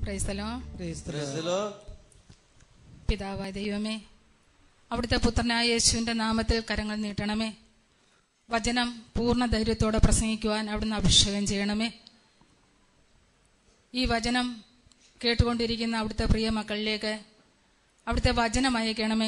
Praise the Lord Praise the Praise Lord. the Lord. പിതാവായ ദൈവമേ അവിടുത്തെ പുത്രനായ യേശുവിന്റെ നാമത്തിൽ കരങ്ങൾ നീട്ടണമേ വചനം പൂർണ്ണ ധൈര്യത്തോടെ പ്രസംഗിക്കുവാൻ അവിടുന്ന് അഭിഷേകം ചെയ്യണമേ ഈ വചനം കേട്ടുകൊണ്ടിരിക്കുന്ന അവിടുത്തെ പ്രിയ മക്കളിലേക്ക് അവിടുത്തെ വചനം അയക്കണമേ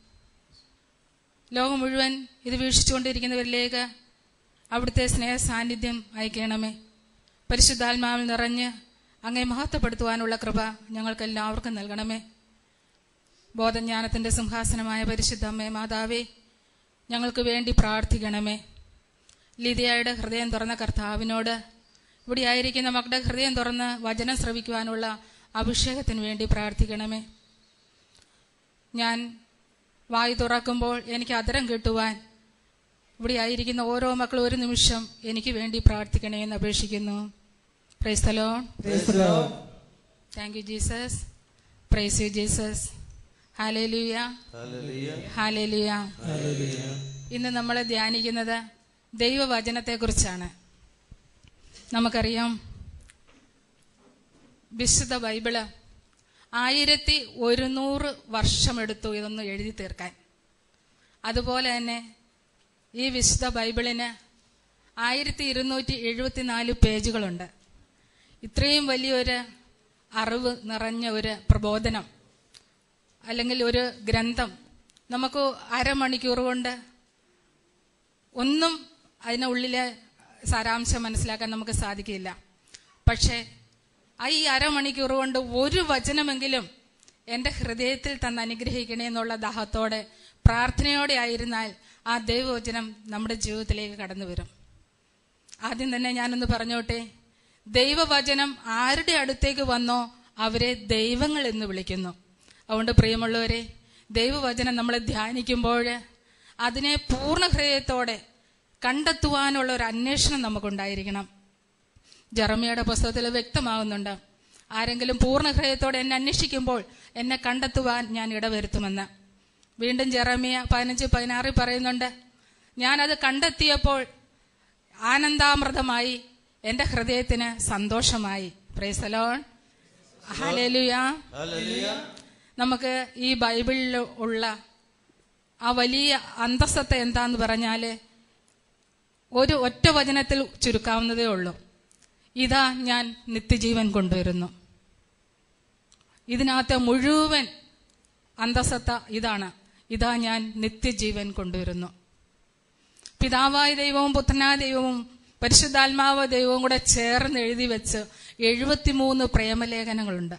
ലോകം മുഴുവൻ ഇത് വീക്ഷിച്ചുകൊണ്ടിരിക്കുന്നവരിലേക്ക് അവിടുത്തെ സ്നേഹ സാന്നിധ്യം അയക്കണമേ പരിശുദ്ധാത്മാവിൽ നിറഞ്ഞ് അങ്ങേ മഹത്വപ്പെടുത്തുവാനുള്ള കൃപ ഞങ്ങൾക്കെല്ലാവർക്കും നൽകണമേ ബോധജ്ഞാനത്തിന്റെ സിംഹാസനമായ പരിശുദ്ധ അമ്മേ മാതാവേ ഞങ്ങൾക്ക് വേണ്ടി പ്രാർത്ഥിക്കണമേ ലിതിയായുടെ ഹൃദയം തുറന്ന കർത്താവിനോട് ഇവിടെ ആയിരിക്കുന്ന മക്കളുടെ ഹൃദയം തുറന്ന് വചനം ശ്രവിക്കുവാനുള്ള അഭിഷേകത്തിന് വേണ്ടി പ്രാർത്ഥിക്കണമേ ഞാൻ വായി തുറക്കുമ്പോൾ എനിക്ക് അതരം കിട്ടുവാൻ ഇവിടെ ആയിരിക്കുന്ന ഓരോ മക്കളും ഒരു നിമിഷം എനിക്ക് വേണ്ടി പ്രാർത്ഥിക്കണേ എന്ന് അപേക്ഷിക്കുന്നു പ്രൈസ്തലോ Praise the Lord. Thank you Jesus praise you Jesus hallelujah Hallelujah. Hallelujah Hallelujah. ഇന്ന് നമ്മൾ ധ്യാനിക്കുന്നത് ദൈവവചനത്തെക്കുറിച്ചാണ് നമുക്കറിയാം വിശുദ്ധ ബൈബിള് ആയിരത്തി ഒരുന്നൂറ് വർഷമെടുത്തു ഇതൊന്ന് എഴുതി തീർക്കാൻ അതുപോലെ തന്നെ ഈ വിശുദ്ധ ബൈബിളിന് ആയിരത്തി ഇരുന്നൂറ്റി എഴുപത്തിനാല് പേജുകളുണ്ട് ഇത്രയും വലിയൊരു അറിവ് നിറഞ്ഞ ഒരു പ്രബോധനം അല്ലെങ്കിൽ ഒരു ഗ്രന്ഥം നമുക്ക് അരമണിക്കൂർ കൊണ്ട് ഒന്നും അതിനുള്ളിലെ സാരാംശം മനസ്സിലാക്കാൻ നമുക്ക് സാധിക്കില്ല പക്ഷേ ആ ഈ അരമണിക്കൂർ കൊണ്ട് ഒരു വചനമെങ്കിലും എൻ്റെ ഹൃദയത്തിൽ തന്ന് അനുഗ്രഹിക്കണേ എന്നുള്ള ദാഹത്തോടെ പ്രാർത്ഥനയോടെ ആയിരുന്നാൽ ആ ദൈവവചനം നമ്മുടെ ജീവിതത്തിലേക്ക് കടന്നു വരും ആദ്യം തന്നെ ഞാനൊന്ന് പറഞ്ഞോട്ടെ ദൈവവചനം ആരുടെ അടുത്തേക്ക് വന്നോ അവരെ ദൈവങ്ങൾ എന്ന് വിളിക്കുന്നു അതുകൊണ്ട് പ്രിയമുള്ളവരെ ദൈവവചനം നമ്മൾ ധ്യാനിക്കുമ്പോൾ അതിനെ പൂർണ്ണ ഹൃദയത്തോടെ കണ്ടെത്തുവാനുള്ള ഒരു അന്വേഷണം നമുക്കുണ്ടായിരിക്കണം ജറമിയുടെ പുസ്തകത്തിൽ വ്യക്തമാകുന്നുണ്ട് ആരെങ്കിലും പൂർണ്ണ ഹൃദയത്തോടെ എന്നെ അന്വേഷിക്കുമ്പോൾ എന്നെ കണ്ടെത്തുവാൻ ഞാൻ ഇടവരുത്തുമെന്ന് വീണ്ടും ജെറമിയ പതിനഞ്ച് പതിനാറിൽ പറയുന്നുണ്ട് ഞാനത് കണ്ടെത്തിയപ്പോൾ ആനന്ദാമൃതമായി എൻ്റെ ഹൃദയത്തിന് സന്തോഷമായി പ്രൈസലോൺ ഹാലേലുയ Hallelujah. നമുക്ക് ഈ ബൈബിളിൽ ഉള്ള ആ വലിയ അന്തസ്സത്തെ എന്താന്ന് പറഞ്ഞാൽ ഒരു ഒറ്റ വചനത്തിൽ ചുരുക്കാവുന്നതേ ഉള്ളൂ ഇതാ ഞാൻ നിത്യജീവൻ കൊണ്ടുവരുന്നു ഇതിനകത്തെ മുഴുവൻ അന്തസത്ത ഇതാണ് ഇതാ ഞാൻ നിത്യജീവൻ കൊണ്ടുവരുന്നു പിതാവായ ദൈവവും പുത്രനായ ദൈവവും പരിശുദ്ധാത്മാവ് ദൈവവും കൂടെ ചേർന്ന് എഴുതി വെച്ച് എഴുപത്തിമൂന്ന് പ്രേമലേഖനങ്ങളുണ്ട്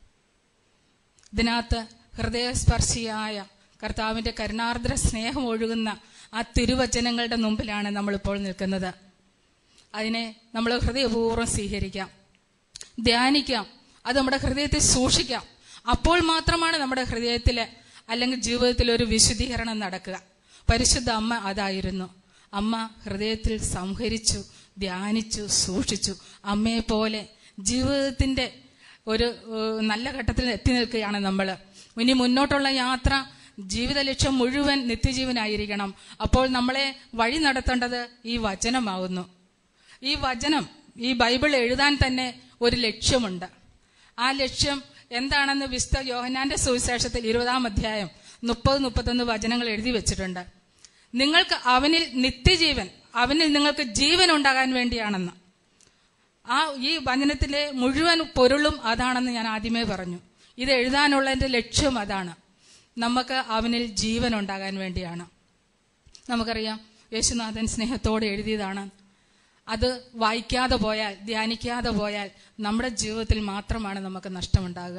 ഇതിനകത്ത് ഹൃദയസ്പർശിയായ കർത്താവിന്റെ കരുണാർദ്ര സ്നേഹം ഒഴുകുന്ന ആ തിരുവചനങ്ങളുടെ മുമ്പിലാണ് നമ്മളിപ്പോൾ നിൽക്കുന്നത് അതിനെ നമ്മൾ ഹൃദയപൂർവ്വം സ്വീകരിക്കാം ധ്യാനിക്കാം അത് നമ്മുടെ ഹൃദയത്തിൽ സൂക്ഷിക്കാം അപ്പോൾ മാത്രമാണ് നമ്മുടെ ഹൃദയത്തിൽ അല്ലെങ്കിൽ ജീവിതത്തിൽ ഒരു വിശുദ്ധീകരണം നടക്കുക പരിശുദ്ധ അമ്മ അതായിരുന്നു അമ്മ ഹൃദയത്തിൽ സംഹരിച്ചു ധ്യാനിച്ചു സൂക്ഷിച്ചു അമ്മയെ പോലെ ജീവിതത്തിന്റെ ഒരു ഏഹ്, നല്ല ഘട്ടത്തിൽ എത്തി നിൽക്കുകയാണ് നമ്മൾ ഇനി മുന്നോട്ടുള്ള യാത്ര ജീവിത ലക്ഷ്യം മുഴുവൻ നിത്യജീവനായിരിക്കണം അപ്പോൾ നമ്മളെ വഴി നടത്തേണ്ടത് ഈ വചനമാകുന്നു ഈ വചനം ഈ ബൈബിൾ എഴുതാൻ തന്നെ ഒരു ലക്ഷ്യമുണ്ട് ആ ലക്ഷ്യം എന്താണെന്ന് വിശുദ്ധ യോഹനാന്റെ സുവിശേഷത്തിൽ ഇരുപതാം അധ്യായം മുപ്പത് മുപ്പത്തൊന്ന് വചനങ്ങൾ എഴുതി വെച്ചിട്ടുണ്ട് നിങ്ങൾക്ക് അവനിൽ നിത്യജീവൻ അവനിൽ നിങ്ങൾക്ക് ജീവൻ ഉണ്ടാകാൻ വേണ്ടിയാണെന്ന് ആ ഈ വചനത്തിലെ മുഴുവൻ പൊരുളും അതാണെന്ന് ഞാൻ ആദ്യമേ പറഞ്ഞു ഇത് എഴുതാനുള്ള എൻ്റെ ലക്ഷ്യം അതാണ് നമുക്ക് അവനിൽ ജീവൻ ഉണ്ടാകാൻ വേണ്ടിയാണ് നമുക്കറിയാം യേശുനാഥൻ സ്നേഹത്തോടെ എഴുതിയതാണ് അത് വായിക്കാതെ പോയാൽ ധ്യാനിക്കാതെ പോയാൽ നമ്മുടെ ജീവിതത്തിൽ മാത്രമാണ് നമുക്ക് നഷ്ടമുണ്ടാകുക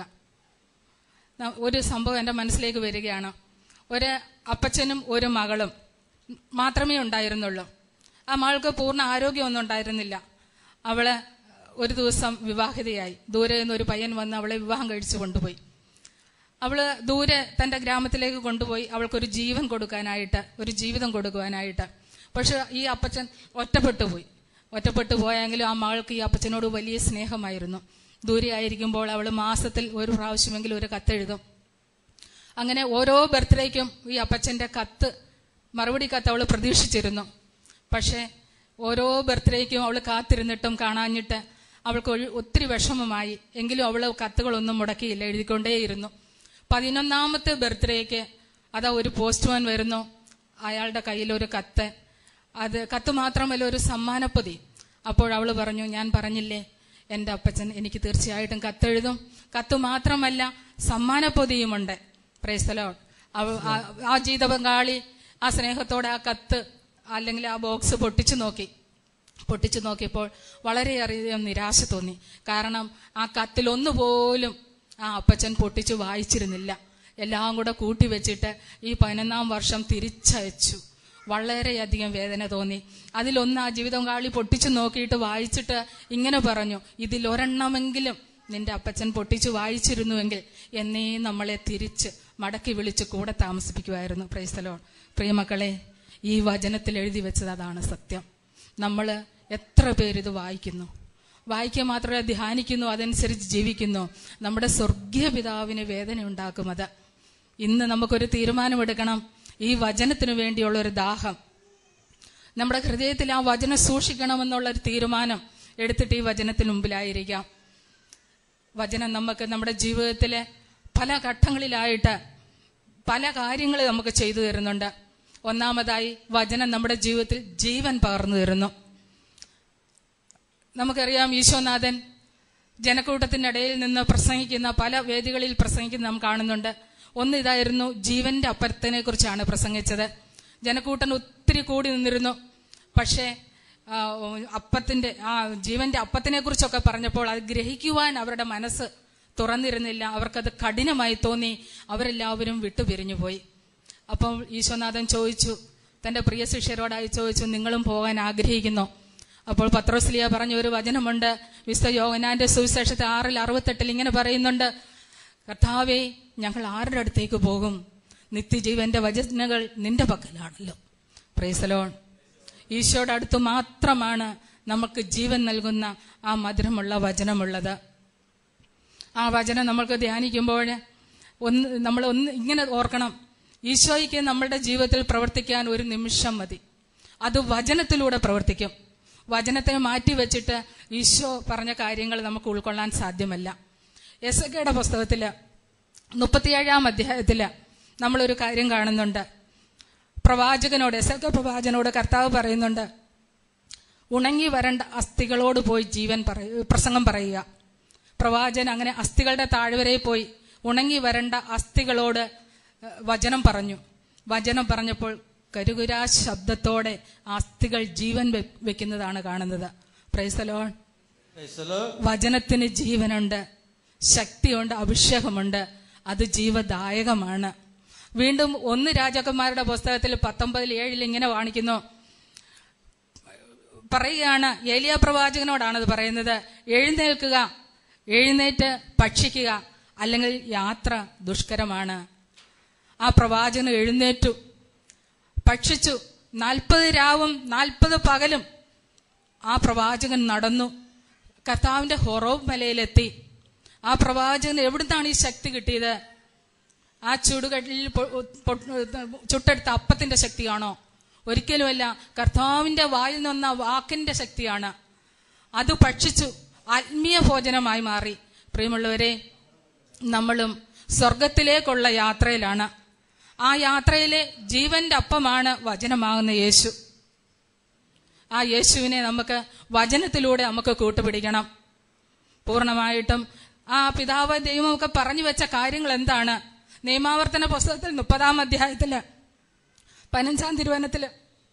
ന- ഒരു സംഭവം എൻ്റെ മനസ്സിലേക്ക് വരികയാണ് ഒരു അപ്പച്ചനും ഒരു മകളും മാത്രമേ ഉണ്ടായിരുന്നുള്ളൂ ആ മകൾക്ക് പൂർണ്ണ ആരോഗ്യമൊന്നും ഉണ്ടായിരുന്നില്ല അവള് ഒരു ദിവസം വിവാഹിതയായി ദൂരെ നിന്ന് ഒരു പയ്യൻ വന്ന് അവളെ വിവാഹം കഴിച്ചു കൊണ്ടുപോയി അവള് ദൂരെ തന്റെ ഗ്രാമത്തിലേക്ക് കൊണ്ടുപോയി അവൾക്കൊരു ജീവൻ കൊടുക്കാനായിട്ട് ഒരു ജീവിതം കൊടുക്കുവാനായിട്ട് പക്ഷെ ഈ അപ്പച്ചൻ ഒറ്റപ്പെട്ടു പോയി ഒറ്റപ്പെട്ടു പോയെങ്കിലും ആ മകൾക്ക് ഈ അപ്പച്ചനോട് വലിയ സ്നേഹമായിരുന്നു ദൂരെ ആയിരിക്കുമ്പോൾ അവൾ മാസത്തിൽ ഒരു പ്രാവശ്യമെങ്കിലും ഒരു കത്തെഴുതും അങ്ങനെ ഓരോ ബർത്ത്ഡേക്കും ഈ അപ്പച്ചന്റെ കത്ത് മറുപടി കത്ത് അവൾ പ്രതീക്ഷിച്ചിരുന്നു പക്ഷേ ഓരോ ബർത്ത്ഡേക്കും അവൾ കാത്തിരുന്നിട്ടും കാണാഞ്ഞിട്ട് അവൾക്ക് ഒരു ഒത്തിരി വിഷമമായി എങ്കിലും അവൾ കത്തുകളൊന്നും മുടക്കിയില്ല എഴുതിക്കൊണ്ടേയിരുന്നു പതിനൊന്നാമത്തെ ബർത്ത്ഡേക്ക് അതാ ഒരു പോസ്റ്റ്മാൻ വരുന്നു അയാളുടെ കയ്യിൽ ഒരു കത്ത് അത് കത്ത് മാത്രമല്ല ഒരു സമ്മാനപ്പൊതി അപ്പോൾ അവൾ പറഞ്ഞു ഞാൻ പറഞ്ഞില്ലേ എൻ്റെ അപ്പച്ചൻ എനിക്ക് തീർച്ചയായിട്ടും കത്തെഴുതും കത്ത് മാത്രമല്ല സമ്മാനപ്പൊതിയുമുണ്ട് പ്രേസ്തലോ ആ ജീവിത പങ്കാളി ആ സ്നേഹത്തോടെ ആ കത്ത് അല്ലെങ്കിൽ ആ ബോക്സ് പൊട്ടിച്ചു നോക്കി പൊട്ടിച്ചു നോക്കിയപ്പോൾ വളരെയധികം നിരാശ തോന്നി കാരണം ആ കത്തിൽ ഒന്നുപോലും ആ അപ്പച്ചൻ പൊട്ടിച്ചു വായിച്ചിരുന്നില്ല എല്ലാം കൂടെ കൂട്ടി വെച്ചിട്ട് ഈ പതിനൊന്നാം വർഷം തിരിച്ചയച്ചു വളരെയധികം വേദന തോന്നി അതിലൊന്ന് ആ ജീവിതം കാളി പൊട്ടിച്ചു നോക്കിയിട്ട് വായിച്ചിട്ട് ഇങ്ങനെ പറഞ്ഞു ഇതിൽ ഒരെണ്ണമെങ്കിലും നിന്റെ അപ്പച്ചൻ പൊട്ടിച്ചു വായിച്ചിരുന്നുവെങ്കിൽ എന്നേ നമ്മളെ തിരിച്ച് മടക്കി വിളിച്ച് കൂടെ താമസിപ്പിക്കുമായിരുന്നു പ്രൈസ്തലോൺ പ്രിയമക്കളെ ഈ വചനത്തിൽ എഴുതി വെച്ചത് അതാണ് സത്യം നമ്മൾ എത്ര പേരിത് വായിക്കുന്നു വായിക്കുക മാത്രമല്ല ധ്യാനിക്കുന്നു അതനുസരിച്ച് ജീവിക്കുന്നു നമ്മുടെ സ്വർഗീയ പിതാവിന് വേദന ഉണ്ടാക്കും അത് ഇന്ന് നമുക്കൊരു തീരുമാനമെടുക്കണം ഈ വചനത്തിനു വേണ്ടിയുള്ള ഒരു ദാഹം നമ്മുടെ ഹൃദയത്തിൽ ആ വചനം സൂക്ഷിക്കണമെന്നുള്ള ഒരു തീരുമാനം എടുത്തിട്ട് ഈ വചനത്തിന് മുമ്പിലായിരിക്കാം വചനം നമുക്ക് നമ്മുടെ ജീവിതത്തിലെ പല ഘട്ടങ്ങളിലായിട്ട് പല കാര്യങ്ങൾ നമുക്ക് ചെയ്തു തരുന്നുണ്ട് ഒന്നാമതായി വചനം നമ്മുടെ ജീവിതത്തിൽ ജീവൻ പകർന്നു തരുന്നു നമുക്കറിയാം ഈശോനാഥൻ ജനക്കൂട്ടത്തിൻ്റെ ഇടയിൽ നിന്ന് പ്രസംഗിക്കുന്ന പല വേദികളിൽ പ്രസംഗിക്കുന്ന നാം കാണുന്നുണ്ട് ഒന്ന് ഇതായിരുന്നു ജീവന്റെ അപ്പത്തിനെ കുറിച്ചാണ് പ്രസംഗിച്ചത് ജനക്കൂട്ടൻ ഒത്തിരി കൂടി നിന്നിരുന്നു പക്ഷേ ആ, അപ്പത്തിന്റെ ആ ജീവന്റെ അപ്പത്തിനെ കുറിച്ചൊക്കെ പറഞ്ഞപ്പോൾ അത് ഗ്രഹിക്കുവാൻ അവരുടെ മനസ്സ് തുറന്നിരുന്നില്ല അവർക്കത് കഠിനമായി തോന്നി അവരെല്ലാവരും വിട്ടുപിരിഞ്ഞു പോയി അപ്പോൾ ഈശോനാഥൻ ചോദിച്ചു തന്റെ പ്രിയ ശിഷ്യരോടായി ചോദിച്ചു നിങ്ങളും പോകാൻ ആഗ്രഹിക്കുന്നോ അപ്പോൾ പത്രോസ്ലിയ പറഞ്ഞ ഒരു വചനമുണ്ട് വിശുദ്ധ യോഗനാന്റെ സുവിശേഷത്തെ ആറിൽ അറുപത്തെട്ടിൽ ഇങ്ങനെ പറയുന്നുണ്ട് കർത്താവേ ഞങ്ങൾ ആരുടെ അടുത്തേക്ക് പോകും നിത്യജീവന്റെ വചനകൾ നിന്റെ പക്കലാണല്ലോ പ്രേസലോൺ ഈശോയുടെ അടുത്ത് മാത്രമാണ് നമുക്ക് ജീവൻ നൽകുന്ന ആ മധുരമുള്ള വചനമുള്ളത് ആ വചനം നമ്മൾക്ക് ധ്യാനിക്കുമ്പോൾ ഒന്ന് നമ്മൾ ഒന്ന് ഇങ്ങനെ ഓർക്കണം ഈശോയ്ക്ക് നമ്മളുടെ ജീവിതത്തിൽ പ്രവർത്തിക്കാൻ ഒരു നിമിഷം മതി അത് വചനത്തിലൂടെ പ്രവർത്തിക്കും വചനത്തെ മാറ്റി വെച്ചിട്ട് ഈശോ പറഞ്ഞ കാര്യങ്ങൾ നമുക്ക് ഉൾക്കൊള്ളാൻ സാധ്യമല്ല എസ് കെയുടെ പുസ്തകത്തില് മുപ്പത്തിയേഴാം അധ്യായത്തില് നമ്മളൊരു കാര്യം കാണുന്നുണ്ട് പ്രവാചകനോട് എസ് കെ പ്രവാചകനോട് കർത്താവ് പറയുന്നുണ്ട് ഉണങ്ങി വരണ്ട അസ്ഥികളോട് പോയി ജീവൻ പറയ പ്രസംഗം പറയുക പ്രവാചകൻ അങ്ങനെ അസ്ഥികളുടെ താഴ്വരയിൽ പോയി ഉണങ്ങി വരണ്ട അസ്ഥികളോട് ഏഹ്, വചനം പറഞ്ഞു വചനം പറഞ്ഞപ്പോൾ കരുകുരാ ശബ്ദത്തോടെ ആ അസ്ഥികൾ ജീവൻ വെ- വെക്കുന്നതാണ് കാണുന്നത് പ്രൈസലോൺ Praise the Lord. വചനത്തിന് ജീവനുണ്ട് ശക്തിയുണ്ട് അഭിഷേകമുണ്ട് അത് ജീവദായകമാണ് വീണ്ടും ഒന്ന് രാജാക്കന്മാരുടെ പുസ്തകത്തിൽ പത്തൊമ്പതിൽ ഏഴിൽ ഇങ്ങനെ കാണിക്കുന്നു പറയുകയാണ് ഏലിയ പ്രവാചകനോടാണ് അത് പറയുന്നത് എഴുന്നേൽക്കുക എഴുന്നേറ്റ് ഭക്ഷിക്കുക അല്ലെങ്കിൽ യാത്ര ദുഷ്കരമാണ് ആ പ്രവാചകൻ എഴുന്നേറ്റു ഭക്ഷിച്ചു നാൽപ്പത് രാവും നാൽപ്പത് പകലും ആ പ്രവാചകൻ നടന്നു കർത്താവിന്റെ ഹൊറോബ് മലയിലെത്തി ആ പ്രവാചകന് എവിടുന്നാണ് ഈ ശക്തി കിട്ടിയത് ആ ചുടുകട്ടിൽ പൊ- പൊ- ചുട്ടെടുത്ത അപ്പത്തിന്റെ ശക്തിയാണോ ഒരിക്കലുമല്ല കർത്താവിന്റെ വായിൽ നിന്ന വാക്കിന്റെ ശക്തിയാണ് അത് ഭക്ഷിച്ചു ആത്മീയ ഭോജനമായി മാറി പ്രിയമുള്ളവരെ നമ്മളും സ്വർഗത്തിലേക്കുള്ള യാത്രയിലാണ് ആ യാത്രയിലെ ജീവന്റെ അപ്പമാണ് വചനമാകുന്ന യേശു ആ യേശുവിനെ നമുക്ക് വചനത്തിലൂടെ നമുക്ക് കൂട്ടുപിടിക്കണം പൂർണ്ണമായിട്ടും ആ പിതാവ് ദൈവമൊക്കെ പറഞ്ഞു വെച്ച കാര്യങ്ങൾ എന്താണ് നിയമാവർത്തന പുസ്തകത്തിൽ മുപ്പതാം അധ്യായത്തില് പതിനഞ്ചാം തിരുവനത്തില്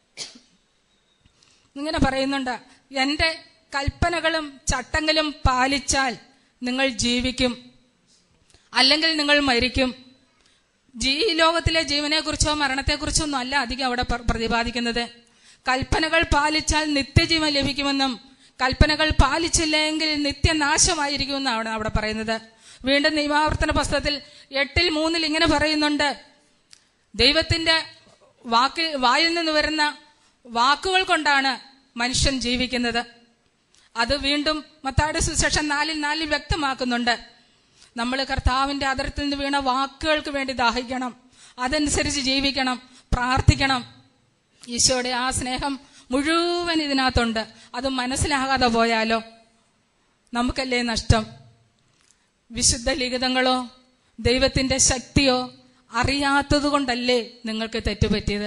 ഇങ്ങനെ പറയുന്നുണ്ട് എന്റെ കൽപ്പനകളും ചട്ടങ്ങളും പാലിച്ചാൽ നിങ്ങൾ ജീവിക്കും അല്ലെങ്കിൽ നിങ്ങൾ മരിക്കും ജീ ഈ ലോകത്തിലെ ജീവനെക്കുറിച്ചോ മരണത്തെക്കുറിച്ചോ ഒന്നും അല്ല അധികം അവിടെ പ്ര- പ്രതിപാദിക്കുന്നത് കൽപ്പനകൾ പാലിച്ചാൽ നിത്യജീവൻ ലഭിക്കുമെന്നും കൽപ്പനകൾ പാലിച്ചില്ലെങ്കിൽ നിത്യനാശമായിരിക്കുമെന്നാണ് അവിടെ പറയുന്നത് വീണ്ടും നിയമാവർത്തന പുസ്തകത്തിൽ എട്ടിൽ മൂന്നിൽ ഇങ്ങനെ പറയുന്നുണ്ട് ദൈവത്തിന്റെ വാക്കിൽ വായിൽ നിന്ന് വരുന്ന വാക്കുകൾ കൊണ്ടാണ് മനുഷ്യൻ ജീവിക്കുന്നത് അത് വീണ്ടും മത്തായുടെ സുശേഷം നാലിൽ നാലിൽ വ്യക്തമാക്കുന്നുണ്ട് നമ്മൾ കർത്താവിന്റെ അതിർത്തിൽ നിന്ന് വീണ വാക്കുകൾക്ക് വേണ്ടി ദാഹിക്കണം അതനുസരിച്ച് ജീവിക്കണം പ്രാർത്ഥിക്കണം ഈശോയുടെ ആ സ്നേഹം മുഴുവൻ ഇതിനകത്തുണ്ട് അത് മനസ്സിലാകാതെ പോയാലോ നമുക്കല്ലേ നഷ്ടം വിശുദ്ധ ലിഖിതങ്ങളോ ദൈവത്തിന്റെ ശക്തിയോ അറിയാത്തത് കൊണ്ടല്ലേ നിങ്ങൾക്ക് തെറ്റുപറ്റിയത്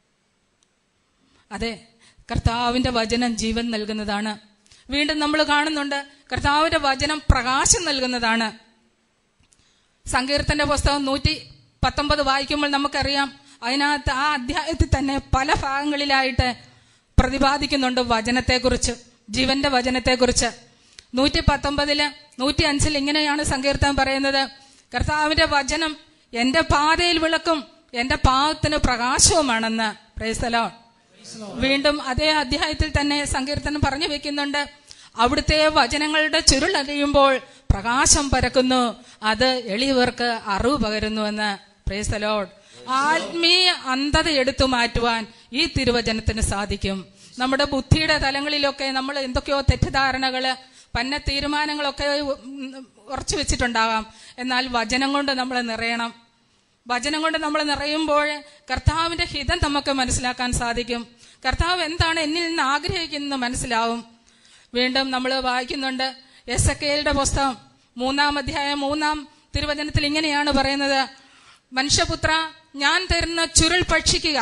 അതെ കർത്താവിന്റെ വചനം ജീവൻ നൽകുന്നതാണ് വീണ്ടും നമ്മൾ കാണുന്നുണ്ട് കർത്താവിന്റെ വചനം പ്രകാശം നൽകുന്നതാണ് സങ്കീർത്തന്റെ പുസ്തകം നൂറ്റി പത്തൊമ്പത് വായിക്കുമ്പോൾ നമുക്കറിയാം അതിനകത്ത് ആ അധ്യായത്തിൽ തന്നെ പല ഭാഗങ്ങളിലായിട്ട് പ്രതിപാദിക്കുന്നുണ്ട് വചനത്തെക്കുറിച്ച് ജീവന്റെ വചനത്തെക്കുറിച്ച് നൂറ്റി പത്തൊമ്പതില് നൂറ്റി അഞ്ചിൽ ഇങ്ങനെയാണ് സങ്കീർത്തനം പറയുന്നത് കർത്താവിന്റെ വചനം എന്റെ പാതയിൽ വിളക്കും എന്റെ പാവത്തിന് പ്രകാശവുമാണെന്ന് പ്രേസലോ വീണ്ടും അതേ അധ്യായത്തിൽ തന്നെ സങ്കീർത്തനം പറഞ്ഞു വെക്കുന്നുണ്ട് അവിടുത്തെ വചനങ്ങളുടെ ചുരുളറിയുമ്പോൾ പ്രകാശം പരക്കുന്നു അത് എളിയവർക്ക് അറിവ് പകരുന്നുവെന്ന് പ്രേസലോഡ് ആത്മീയ അന്ധത എടുത്തു മാറ്റുവാൻ ഈ തിരുവചനത്തിന് സാധിക്കും നമ്മുടെ ബുദ്ധിയുടെ തലങ്ങളിലൊക്കെ നമ്മൾ എന്തൊക്കെയോ തെറ്റിദ്ധാരണകള് പന്ന തീരുമാനങ്ങളൊക്കെ ഉം, ഉറച്ചു വെച്ചിട്ടുണ്ടാകാം എന്നാൽ വചനം കൊണ്ട് നമ്മൾ നിറയണം വചനം കൊണ്ട് നമ്മൾ നിറയുമ്പോൾ കർത്താവിന്റെ ഹിതം നമുക്ക് മനസ്സിലാക്കാൻ സാധിക്കും കർത്താവ് എന്താണ് എന്നിൽ നിന്ന് ആഗ്രഹിക്കുന്നത് മനസ്സിലാവും വീണ്ടും നമ്മൾ വായിക്കുന്നുണ്ട് എസ് എ കെയുടെ പുസ്തകം മൂന്നാം അധ്യായം മൂന്നാം തിരുവചനത്തിൽ ഇങ്ങനെയാണ് പറയുന്നത് മനുഷ്യപുത്ര ഞാൻ തരുന്ന ചുരുൾ ഭക്ഷിക്കുക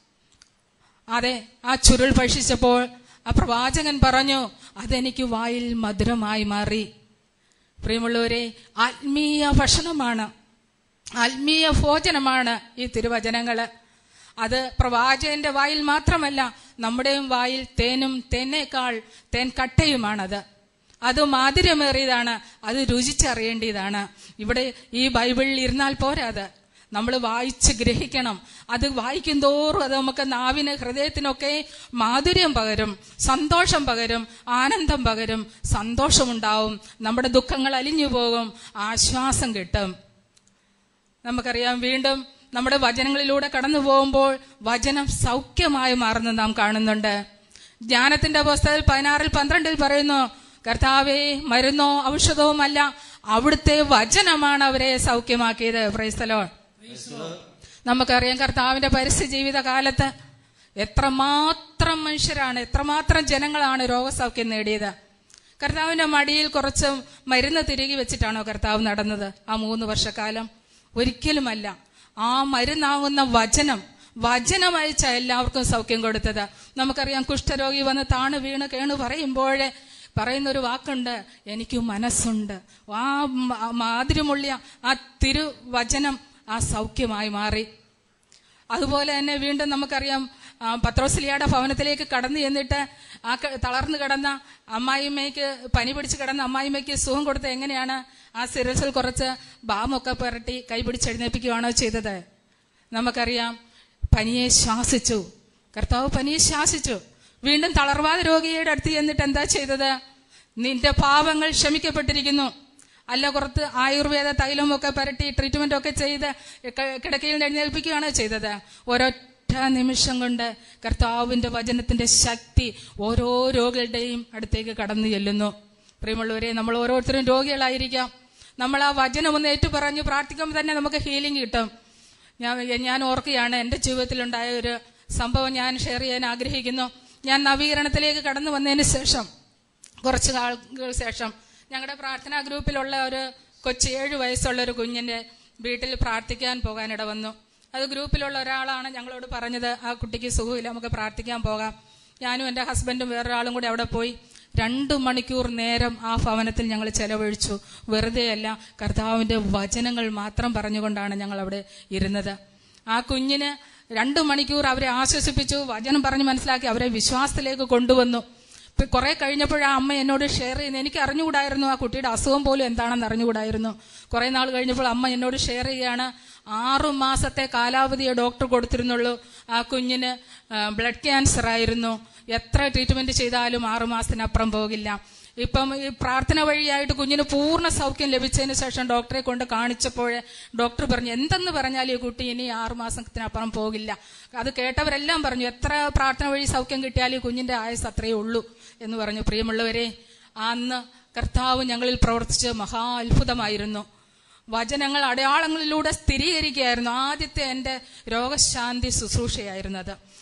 അതെ ആ ചുരുൾ ഭക്ഷിച്ചപ്പോൾ ആ പ്രവാചകൻ പറഞ്ഞു അതെനിക്ക് വായിൽ മധുരമായി മാറി പ്രിയമുള്ളവരെ ആത്മീയ ഭക്ഷണമാണ് ആത്മീയ ഭോജനമാണ് ഈ തിരുവചനങ്ങള് അത് പ്രവാചകന്റെ വായിൽ മാത്രമല്ല നമ്മുടെയും വായിൽ തേനും തേനേക്കാൾ തേൻ കട്ടയുമാണത് അത് മാധുര്യമേറിയതാണ് അത് രുചിച്ചറിയേണ്ടതാണ് ഇവിടെ ഈ ബൈബിളിൽ ഇരുന്നാൽ പോരാ അത് നമ്മൾ വായിച്ച് ഗ്രഹിക്കണം അത് വായിക്കും തോറും അത് നമുക്ക് നാവിന് ഹൃദയത്തിനൊക്കെ മാധുര്യം പകരും സന്തോഷം പകരും ആനന്ദം പകരും സന്തോഷമുണ്ടാവും നമ്മുടെ ദുഃഖങ്ങൾ അലിഞ്ഞു പോകും ആശ്വാസം കിട്ടും നമുക്കറിയാം വീണ്ടും നമ്മുടെ വചനങ്ങളിലൂടെ കടന്നു പോകുമ്പോൾ വചനം സൗഖ്യമായി മാറുന്നത് നാം കാണുന്നുണ്ട് ജ്ഞാനത്തിന്റെ പുസ്തകത്തിൽ പതിനാറിൽ പന്ത്രണ്ടിൽ പറയുന്നു കർത്താവെ മരുന്നോ ഔഷധവുമല്ല അവിടുത്തെ വചനമാണ് അവരെ സൗഖ്യമാക്കിയത് പ്രൈസ്തലോ നമുക്കറിയാം കർത്താവിന്റെ പരസ്യ ജീവിത കാലത്ത് എത്രമാത്രം മനുഷ്യരാണ് എത്രമാത്രം ജനങ്ങളാണ് രോഗസൗഖ്യം നേടിയത് കർത്താവിന്റെ മടിയിൽ കുറച്ച് മരുന്ന് തിരികെ വെച്ചിട്ടാണോ കർത്താവ് നടന്നത് ആ മൂന്ന് വർഷക്കാലം ഒരിക്കലുമല്ല ആ മരുന്നാകുന്ന വചനം വചനം അയച്ച എല്ലാവർക്കും സൗഖ്യം കൊടുത്തത് നമുക്കറിയാം കുഷ്ഠരോഗി വന്ന് താണ് വീണ് കേണു പറയുമ്പോഴേ പറയുന്ന ഒരു വാക്കുണ്ട് എനിക്ക് മനസ്സുണ്ട് ആ മ- മാതിരിമുള്ളിയ ആ തിരുവചനം ആ സൗഖ്യമായി മാറി അതുപോലെ തന്നെ വീണ്ടും നമുക്കറിയാം ആ, പത്രോസ്ലിയുടെ ഭവനത്തിലേക്ക് കടന്നു ചെന്നിട്ട് ആ ക- തളർന്നു കിടന്ന അമ്മായിമ്മയ്ക്ക് പനി പിടിച്ച് കിടന്ന അമ്മായിമ്മയ്ക്ക് സുഖം കൊടുത്ത് എങ്ങനെയാണ് ആ സിരസിൽ കുറച്ച് ബാമൊക്കെ പുരട്ടി കൈ പിടിച്ചെഴുന്നേൽപ്പിക്കുകയാണോ ചെയ്തത് നമുക്കറിയാം പനിയെ ശ്വാസിച്ചു കർത്താവ് പനിയെ ശ്വാസിച്ചു വീണ്ടും തളർവാദ രോഗിയുടെ അടുത്ത് ചെന്നിട്ട് എന്താ ചെയ്തത് നിന്റെ പാപങ്ങൾ ക്ഷമിക്കപ്പെട്ടിരിക്കുന്നു അല്ല കുറത്ത് ആയുർവേദ തൈലമൊക്കെ പുരട്ടി ട്രീറ്റ്മെന്റ് ഒക്കെ ചെയ്ത് ക- കിടക്കയിൽ നിന്ന് എഴുന്നേൽപ്പിക്കുകയാണ് ചെയ്തത് ഒരൊറ്റ നിമിഷം കൊണ്ട് കർത്താവിന്റെ വചനത്തിന്റെ ശക്തി ഓരോ രോഗികളുടെയും അടുത്തേക്ക് കടന്നു ചെല്ലുന്നു പ്രിയമുള്ളവരെ നമ്മൾ ഓരോരുത്തരും രോഗികളായിരിക്കാം നമ്മൾ ആ വചനം ഒന്ന് ഏറ്റുപറഞ്ഞ് പ്രാർത്ഥിക്കുമ്പോൾ തന്നെ നമുക്ക് ഹീലിംഗ് കിട്ടും ഞാൻ ഞാൻ ഓർക്കുകയാണ് എൻ്റെ ജീവിതത്തിലുണ്ടായ ഒരു സംഭവം ഞാൻ ഷെയർ ചെയ്യാൻ ആഗ്രഹിക്കുന്നു ഞാൻ നവീകരണത്തിലേക്ക് കടന്നു വന്നതിന് ശേഷം കുറച്ച് നാളുകൾ ശേഷം ഞങ്ങളുടെ പ്രാർത്ഥനാ ഗ്രൂപ്പിലുള്ള ഒരു കൊച്ചു ഏഴ് വയസ്സുള്ള ഒരു കുഞ്ഞിന്റെ വീട്ടിൽ പ്രാർത്ഥിക്കാൻ പോകാനിട വന്നു അത് ഗ്രൂപ്പിലുള്ള ഒരാളാണ് ഞങ്ങളോട് പറഞ്ഞത് ആ കുട്ടിക്ക് സുഖമില്ല നമുക്ക് പ്രാർത്ഥിക്കാൻ പോകാം ഞാനും എൻ്റെ ഹസ്ബൻഡും വേറൊരാളും കൂടി അവിടെ പോയി രണ്ടു മണിക്കൂർ നേരം ആ ഭവനത്തിൽ ഞങ്ങൾ ചെലവഴിച്ചു വെറുതെയല്ല കർത്താവിന്റെ വചനങ്ങൾ മാത്രം പറഞ്ഞുകൊണ്ടാണ് ഞങ്ങൾ അവിടെ ഇരുന്നത് ആ കുഞ്ഞിന് രണ്ടു മണിക്കൂർ അവരെ ആശ്വസിപ്പിച്ചു വചനം പറഞ്ഞ് മനസ്സിലാക്കി അവരെ വിശ്വാസത്തിലേക്ക് കൊണ്ടുവന്നു ഇപ്പൊ കുറെ കഴിഞ്ഞപ്പോൾ ആ അമ്മ എന്നോട് ഷെയർ ചെയ്യുന്നു എനിക്ക് അറിഞ്ഞുകൂടായിരുന്നു ആ കുട്ടിയുടെ അസുഖം പോലും എന്താണെന്ന് അറിഞ്ഞുകൂടായിരുന്നു കുറെ നാൾ കഴിഞ്ഞപ്പോൾ അമ്മ എന്നോട് ഷെയർ ചെയ്യുകയാണ് ആറു മാസത്തെ കാലാവധിയെ ഡോക്ടർ കൊടുത്തിരുന്നുള്ളൂ ആ കുഞ്ഞിന് ബ്ലഡ് ക്യാൻസർ ആയിരുന്നു എത്ര ട്രീറ്റ്മെന്റ് ചെയ്താലും ആറു മാസത്തിനപ്പുറം പോകില്ല ഇപ്പം ഈ പ്രാർത്ഥന വഴിയായിട്ട് കുഞ്ഞിന് പൂർണ്ണ സൗഖ്യം ലഭിച്ചതിന് ശേഷം ഡോക്ടറെ കൊണ്ട് കാണിച്ചപ്പോൾ ഡോക്ടർ പറഞ്ഞു എന്തെന്ന് പറഞ്ഞാൽ ഈ കുട്ടി ഇനി ആറു മാസത്തിനപ്പുറം പോകില്ല അത് കേട്ടവരെല്ലാം പറഞ്ഞു എത്ര പ്രാർത്ഥന വഴി സൗഖ്യം കിട്ടിയാൽ ഈ കുഞ്ഞിന്റെ ആയുസ് അത്രയേ ഉള്ളൂ എന്ന് പറഞ്ഞു പ്രിയമുള്ളവരെ അന്ന് കർത്താവ് ഞങ്ങളിൽ പ്രവർത്തിച്ച് മഹാ അത്ഭുതമായിരുന്നു വചനങ്ങൾ അടയാളങ്ങളിലൂടെ സ്ഥിരീകരിക്കുകയായിരുന്നു ആദ്യത്തെ എൻ്റെ രോഗശാന്തി ശുശ്രൂഷയായിരുന്നത്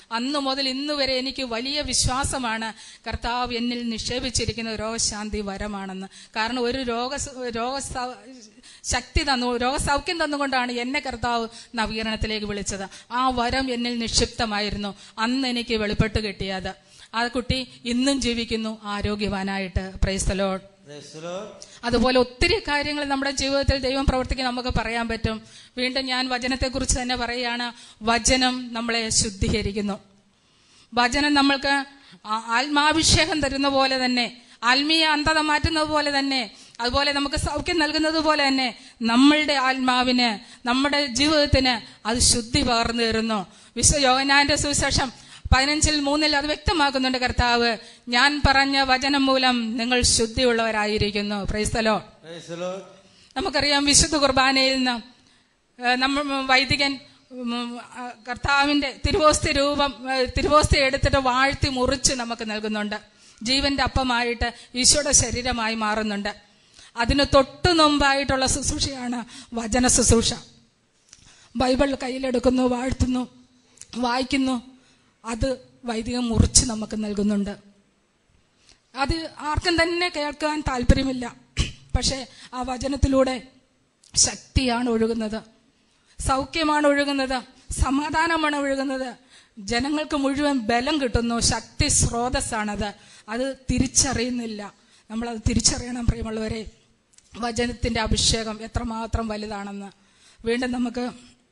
അന്ന് മുതൽ ഇന്ന് വരെ എനിക്ക് വലിയ വിശ്വാസമാണ് കർത്താവ് എന്നിൽ നിക്ഷേപിച്ചിരിക്കുന്ന രോഗശാന്തി വരമാണെന്ന് കാരണം ഒരു രോഗ രോഗ ശക്തി തന്നു രോഗസൗഖ്യം തന്നുകൊണ്ടാണ് എന്നെ കർത്താവ് നവീകരണത്തിലേക്ക് വിളിച്ചത് ആ വരം എന്നിൽ നിക്ഷിപ്തമായിരുന്നു അന്ന് എനിക്ക് വെളിപ്പെട്ട് കിട്ടിയത് ആ കുട്ടി ഇന്നും ജീവിക്കുന്നു ആരോഗ്യവാനായിട്ട് പ്രൈസ്തലോഡ് Praise the Lord. അതുപോലെ ഒത്തിരി കാര്യങ്ങൾ നമ്മുടെ ജീവിതത്തിൽ ദൈവം പ്രവർത്തിക്കാൻ നമുക്ക് പറയാൻ പറ്റും വീണ്ടും ഞാൻ വചനത്തെക്കുറിച്ച് തന്നെ പറയുകയാണ് വചനം നമ്മളെ ശുദ്ധീകരിക്കുന്നു വചനം നമ്മൾക്ക് ആ- ആത്മാഭിഷേകം തരുന്ന പോലെ തന്നെ ആത്മീയ അന്ധത മാറ്റുന്നത് പോലെ തന്നെ അതുപോലെ നമുക്ക് സൗഖ്യം നൽകുന്നത് പോലെ തന്നെ നമ്മളുടെ ആത്മാവിന് നമ്മുടെ ജീവിതത്തിന് അത് ശുദ്ധി പകർന്നു തരുന്നു വിശ്വ യോഗനാന്റെ സുവിശേഷം പതിനഞ്ചിൽ മൂന്നിൽ അത് വ്യക്തമാക്കുന്നുണ്ട് കർത്താവ് ഞാൻ പറഞ്ഞ വചനം മൂലം നിങ്ങൾ ശുദ്ധിയുള്ളവരായിരിക്കുന്നു പ്രൈസ്തലോ Praise the Lord. നമുക്കറിയാം വിശുദ്ധ കുർബാനയിൽ നിന്ന് ഏഹ്, നമ്മൾ വൈദികൻ ഉം, ആ, കർത്താവിന്റെ തിരുവോസ്തി രൂപം ഏഹ്, തിരുവോസ്തി എടുത്തിട്ട് വാഴ്ത്തി മുറിച്ച് നമുക്ക് നൽകുന്നുണ്ട് ജീവന്റെ അപ്പമായിട്ട് ഈശോയുടെ ശരീരമായി മാറുന്നുണ്ട് അതിന് തൊട്ടു മുമ്പായിട്ടുള്ള ശുശ്രൂഷയാണ് വചന ശുശ്രൂഷ ബൈബിൾ കയ്യിലെടുക്കുന്നു വാഴ്ത്തുന്നു വായിക്കുന്നു അത് വൈദികം മുറിച്ച് നമുക്ക് നൽകുന്നുണ്ട് അത് ആർക്കും തന്നെ കേൾക്കാൻ താല്പര്യമില്ല പക്ഷേ ആ വചനത്തിലൂടെ ശക്തിയാണ് ഒഴുകുന്നത് സൗഖ്യമാണ് ഒഴുകുന്നത് സമാധാനമാണ് ഒഴുകുന്നത് ജനങ്ങൾക്ക് മുഴുവൻ ബലം കിട്ടുന്നു ശക്തി സ്രോതസ്സാണത് അത് തിരിച്ചറിയുന്നില്ല നമ്മളത് തിരിച്ചറിയണം പ്രിയമുള്ളവരെ വചനത്തിന്റെ അഭിഷേകം എത്രമാത്രം വലുതാണെന്ന് വീണ്ടും നമുക്ക്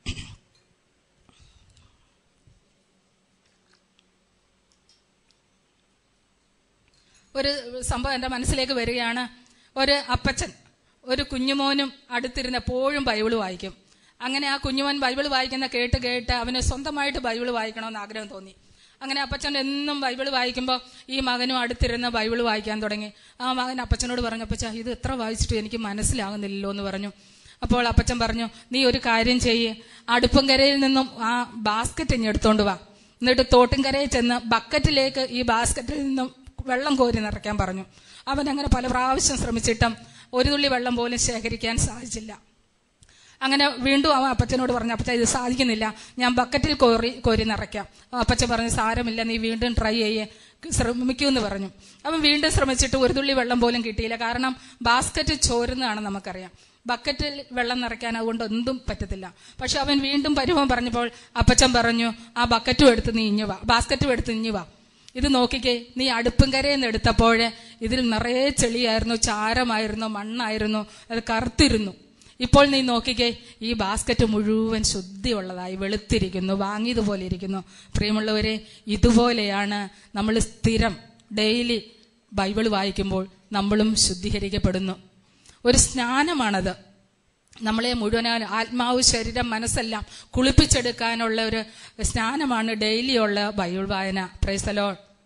ഒരു സംഭവം എൻ്റെ മനസ്സിലേക്ക് വരികയാണ് ഒരു അപ്പച്ചൻ ഒരു കുഞ്ഞുമോനും അടുത്തിരുന്ന് എപ്പോഴും ബൈബിൾ വായിക്കും അങ്ങനെ ആ കുഞ്ഞുമോൻ ബൈബിൾ വായിക്കുന്ന കേട്ട് കേട്ട് അവന് സ്വന്തമായിട്ട് ബൈബിൾ വായിക്കണമെന്ന് ആഗ്രഹം തോന്നി അങ്ങനെ അപ്പച്ചൻ എന്നും ബൈബിൾ വായിക്കുമ്പോൾ ഈ മകനും അടുത്തിരുന്ന് ബൈബിൾ വായിക്കാൻ തുടങ്ങി ആ മകൻ അപ്പച്ചനോട് പറഞ്ഞു അപ്പച്ച ഇത് എത്ര വായിച്ചിട്ട് എനിക്ക് മനസ്സിലാകുന്നില്ലല്ലോ എന്ന് പറഞ്ഞു അപ്പോൾ അപ്പച്ചൻ പറഞ്ഞു നീ ഒരു കാര്യം ചെയ്യ് അടുപ്പങ്കരയിൽ നിന്നും ആ ബാസ്ക്കറ്റ് ഇങ്ങ് എടുത്തോണ്ട് വാ എന്നിട്ട് തോട്ടുംകരയിൽ ചെന്ന് ബക്കറ്റിലേക്ക് ഈ ബാസ്ക്കറ്റിൽ നിന്നും വെള്ളം കോരി നിറയ്ക്കാൻ പറഞ്ഞു അവൻ അങ്ങനെ പല പ്രാവശ്യം ശ്രമിച്ചിട്ടും ഒരു തുള്ളി വെള്ളം പോലും ശേഖരിക്കാൻ സാധിച്ചില്ല അങ്ങനെ വീണ്ടും അവൻ അപ്പച്ചനോട് പറഞ്ഞു അപ്പച്ച ഇത് സാധിക്കുന്നില്ല ഞാൻ ബക്കറ്റിൽ കോരി കോരി നിറയ്ക്കാം അപ്പച്ചൻ പറഞ്ഞു സാരമില്ല നീ വീണ്ടും ട്രൈ ചെയ്യേ ശ്രമിക്കൂന്ന് പറഞ്ഞു അവൻ വീണ്ടും ശ്രമിച്ചിട്ട് ഒരു തുള്ളി വെള്ളം പോലും കിട്ടിയില്ല കാരണം ബാസ്ക്കറ്റ് ചോരുന്നതാണ് നമുക്കറിയാം ബക്കറ്റിൽ വെള്ളം നിറയ്ക്കാൻ അതുകൊണ്ട് എന്തും പറ്റത്തില്ല പക്ഷെ അവൻ വീണ്ടും പരിഭവം പറഞ്ഞപ്പോൾ അപ്പച്ചൻ പറഞ്ഞു ആ ബക്കറ്റും എടുത്ത് നീ ഇഞ്ഞു വാ ബാസ്ക്കറ്റും എടുത്ത് ഇഞ്ഞു വാ ഇത് നോക്കിക്കേ നീ അടുപ്പും കരയിൽ നിന്ന് എടുത്തപ്പോൾ ഇതിൽ നിറയെ ചെളിയായിരുന്നു ചാരമായിരുന്നു മണ്ണായിരുന്നു അത് കറുത്തിരുന്നു ഇപ്പോൾ നീ നോക്കിക്കേ ഈ ബാസ്ക്കറ്റ് മുഴുവൻ ശുദ്ധിയുള്ളതായി വെളുത്തിരിക്കുന്നു വാങ്ങിയതുപോലെ ഇരിക്കുന്നു പ്രിയമുള്ളവരെ ഇതുപോലെയാണ് നമ്മൾ സ്ഥിരം ഡെയിലി ബൈബിൾ വായിക്കുമ്പോൾ നമ്മളും ശുദ്ധീകരിക്കപ്പെടുന്നു ഒരു സ്നാനമാണത് നമ്മളെ മുഴുവൻ ആത്മാവ് ശരീരം മനസ്സെല്ലാം കുളിപ്പിച്ചെടുക്കാനുള്ള ഒരു സ്നാനമാണ് ഡെയിലി ഉള്ള ബൈബിൾ വായന പ്രൈസലോ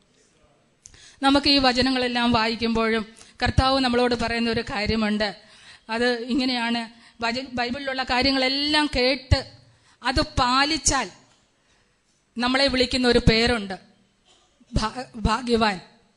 നമുക്ക് ഈ വചനങ്ങളെല്ലാം വായിക്കുമ്പോഴും കർത്താവ് നമ്മളോട് പറയുന്ന ഒരു കാര്യമുണ്ട് അത് ഇങ്ങനെയാണ് വച- ബൈബിളിലുള്ള കാര്യങ്ങളെല്ലാം കേട്ട് അത് പാലിച്ചാൽ നമ്മളെ വിളിക്കുന്ന ഒരു പേരുണ്ട് ഭാ- ഭാഗ്യവാൻ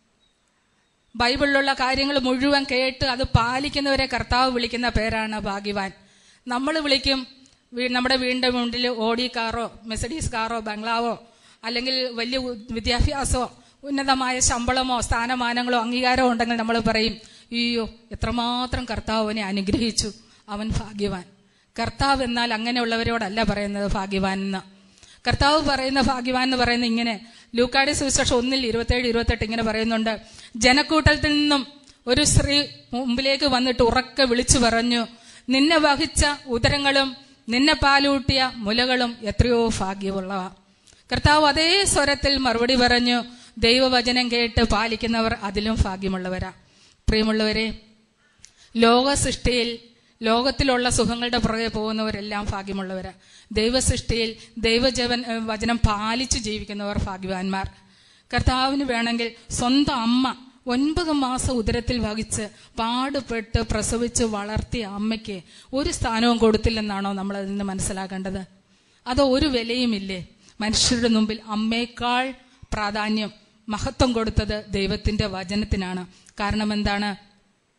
ബൈബിളിലുള്ള കാര്യങ്ങൾ മുഴുവൻ കേട്ട് അത് പാലിക്കുന്നവരെ കർത്താവ് വിളിക്കുന്ന പേരാണ് ഭാഗ്യവാൻ നമ്മൾ വിളിക്കും വീ- നമ്മുടെ വീടിന്റെ മുന്നിൽ ഓടി കാറോ മെസഡീസ് കാറോ ബംഗ്ലാവോ അല്ലെങ്കിൽ വലിയ ഉ- വിദ്യാഭ്യാസമോ ഉന്നതമായ ശമ്പളമോ സ്ഥാനമാനങ്ങളോ അംഗീകാരമോ ഉണ്ടെങ്കിൽ നമ്മൾ പറയും അയ്യോ എത്രമാത്രം കർത്താവ് അവനെ അനുഗ്രഹിച്ചു അവൻ ഭാഗ്യവാൻ കർത്താവ് എന്നാൽ അങ്ങനെയുള്ളവരോടല്ല പറയുന്നത് ഭാഗ്യവാൻ എന്ന് കർത്താവ് പറയുന്ന ഭാഗ്യവാൻ എന്ന് പറയുന്നത് ഇങ്ങനെ ലൂക്കാടി സുവിശേഷം ഒന്നിൽ ഇരുപത്തേഴ് ഇരുപത്തെട്ട് ഇങ്ങനെ പറയുന്നുണ്ട് ജനക്കൂട്ടത്തിൽ നിന്നും ഒരു സ്ത്രീ മുമ്പിലേക്ക് വന്നിട്ട് ഉറക്കെ വിളിച്ചു പറഞ്ഞു നിന്നെ വഹിച്ച ഉദരങ്ങളും നിന്നെ പാലൂട്ടിയ മുലകളും എത്രയോ ഭാഗ്യമുള്ളവ കർത്താവ് അതേ സ്വരത്തിൽ മറുപടി പറഞ്ഞു ദൈവവചനം കേട്ട് പാലിക്കുന്നവർ അതിലും ഭാഗ്യമുള്ളവരാ പ്രിയമുള്ളവരെ ലോക സൃഷ്ടിയിൽ ലോകത്തിലുള്ള സുഖങ്ങളുടെ പുറകെ പോകുന്നവരെല്ലാം ഭാഗ്യമുള്ളവരാ ദൈവസൃഷ്ടിയിൽ ദൈവജവൻ ഏഹ് വചനം പാലിച്ചു ജീവിക്കുന്നവർ ഭാഗ്യവാന്മാർ കർത്താവിന് വേണമെങ്കിൽ സ്വന്തം അമ്മ ഒൻപത് മാസം ഉദരത്തിൽ വഹിച്ച് പാടുപെട്ട് പ്രസവിച്ച് വളർത്തിയ അമ്മയ്ക്ക് ഒരു സ്ഥാനവും കൊടുത്തില്ലെന്നാണോ നമ്മൾ അതിൽ നിന്ന് മനസ്സിലാക്കേണ്ടത് അതോ ഒരു വിലയുമില്ലേ മനുഷ്യരുടെ മുമ്പിൽ അമ്മയേക്കാൾ പ്രാധാന്യം മഹത്വം കൊടുത്തത് ദൈവത്തിന്റെ വചനത്തിനാണ് കാരണം എന്താണ്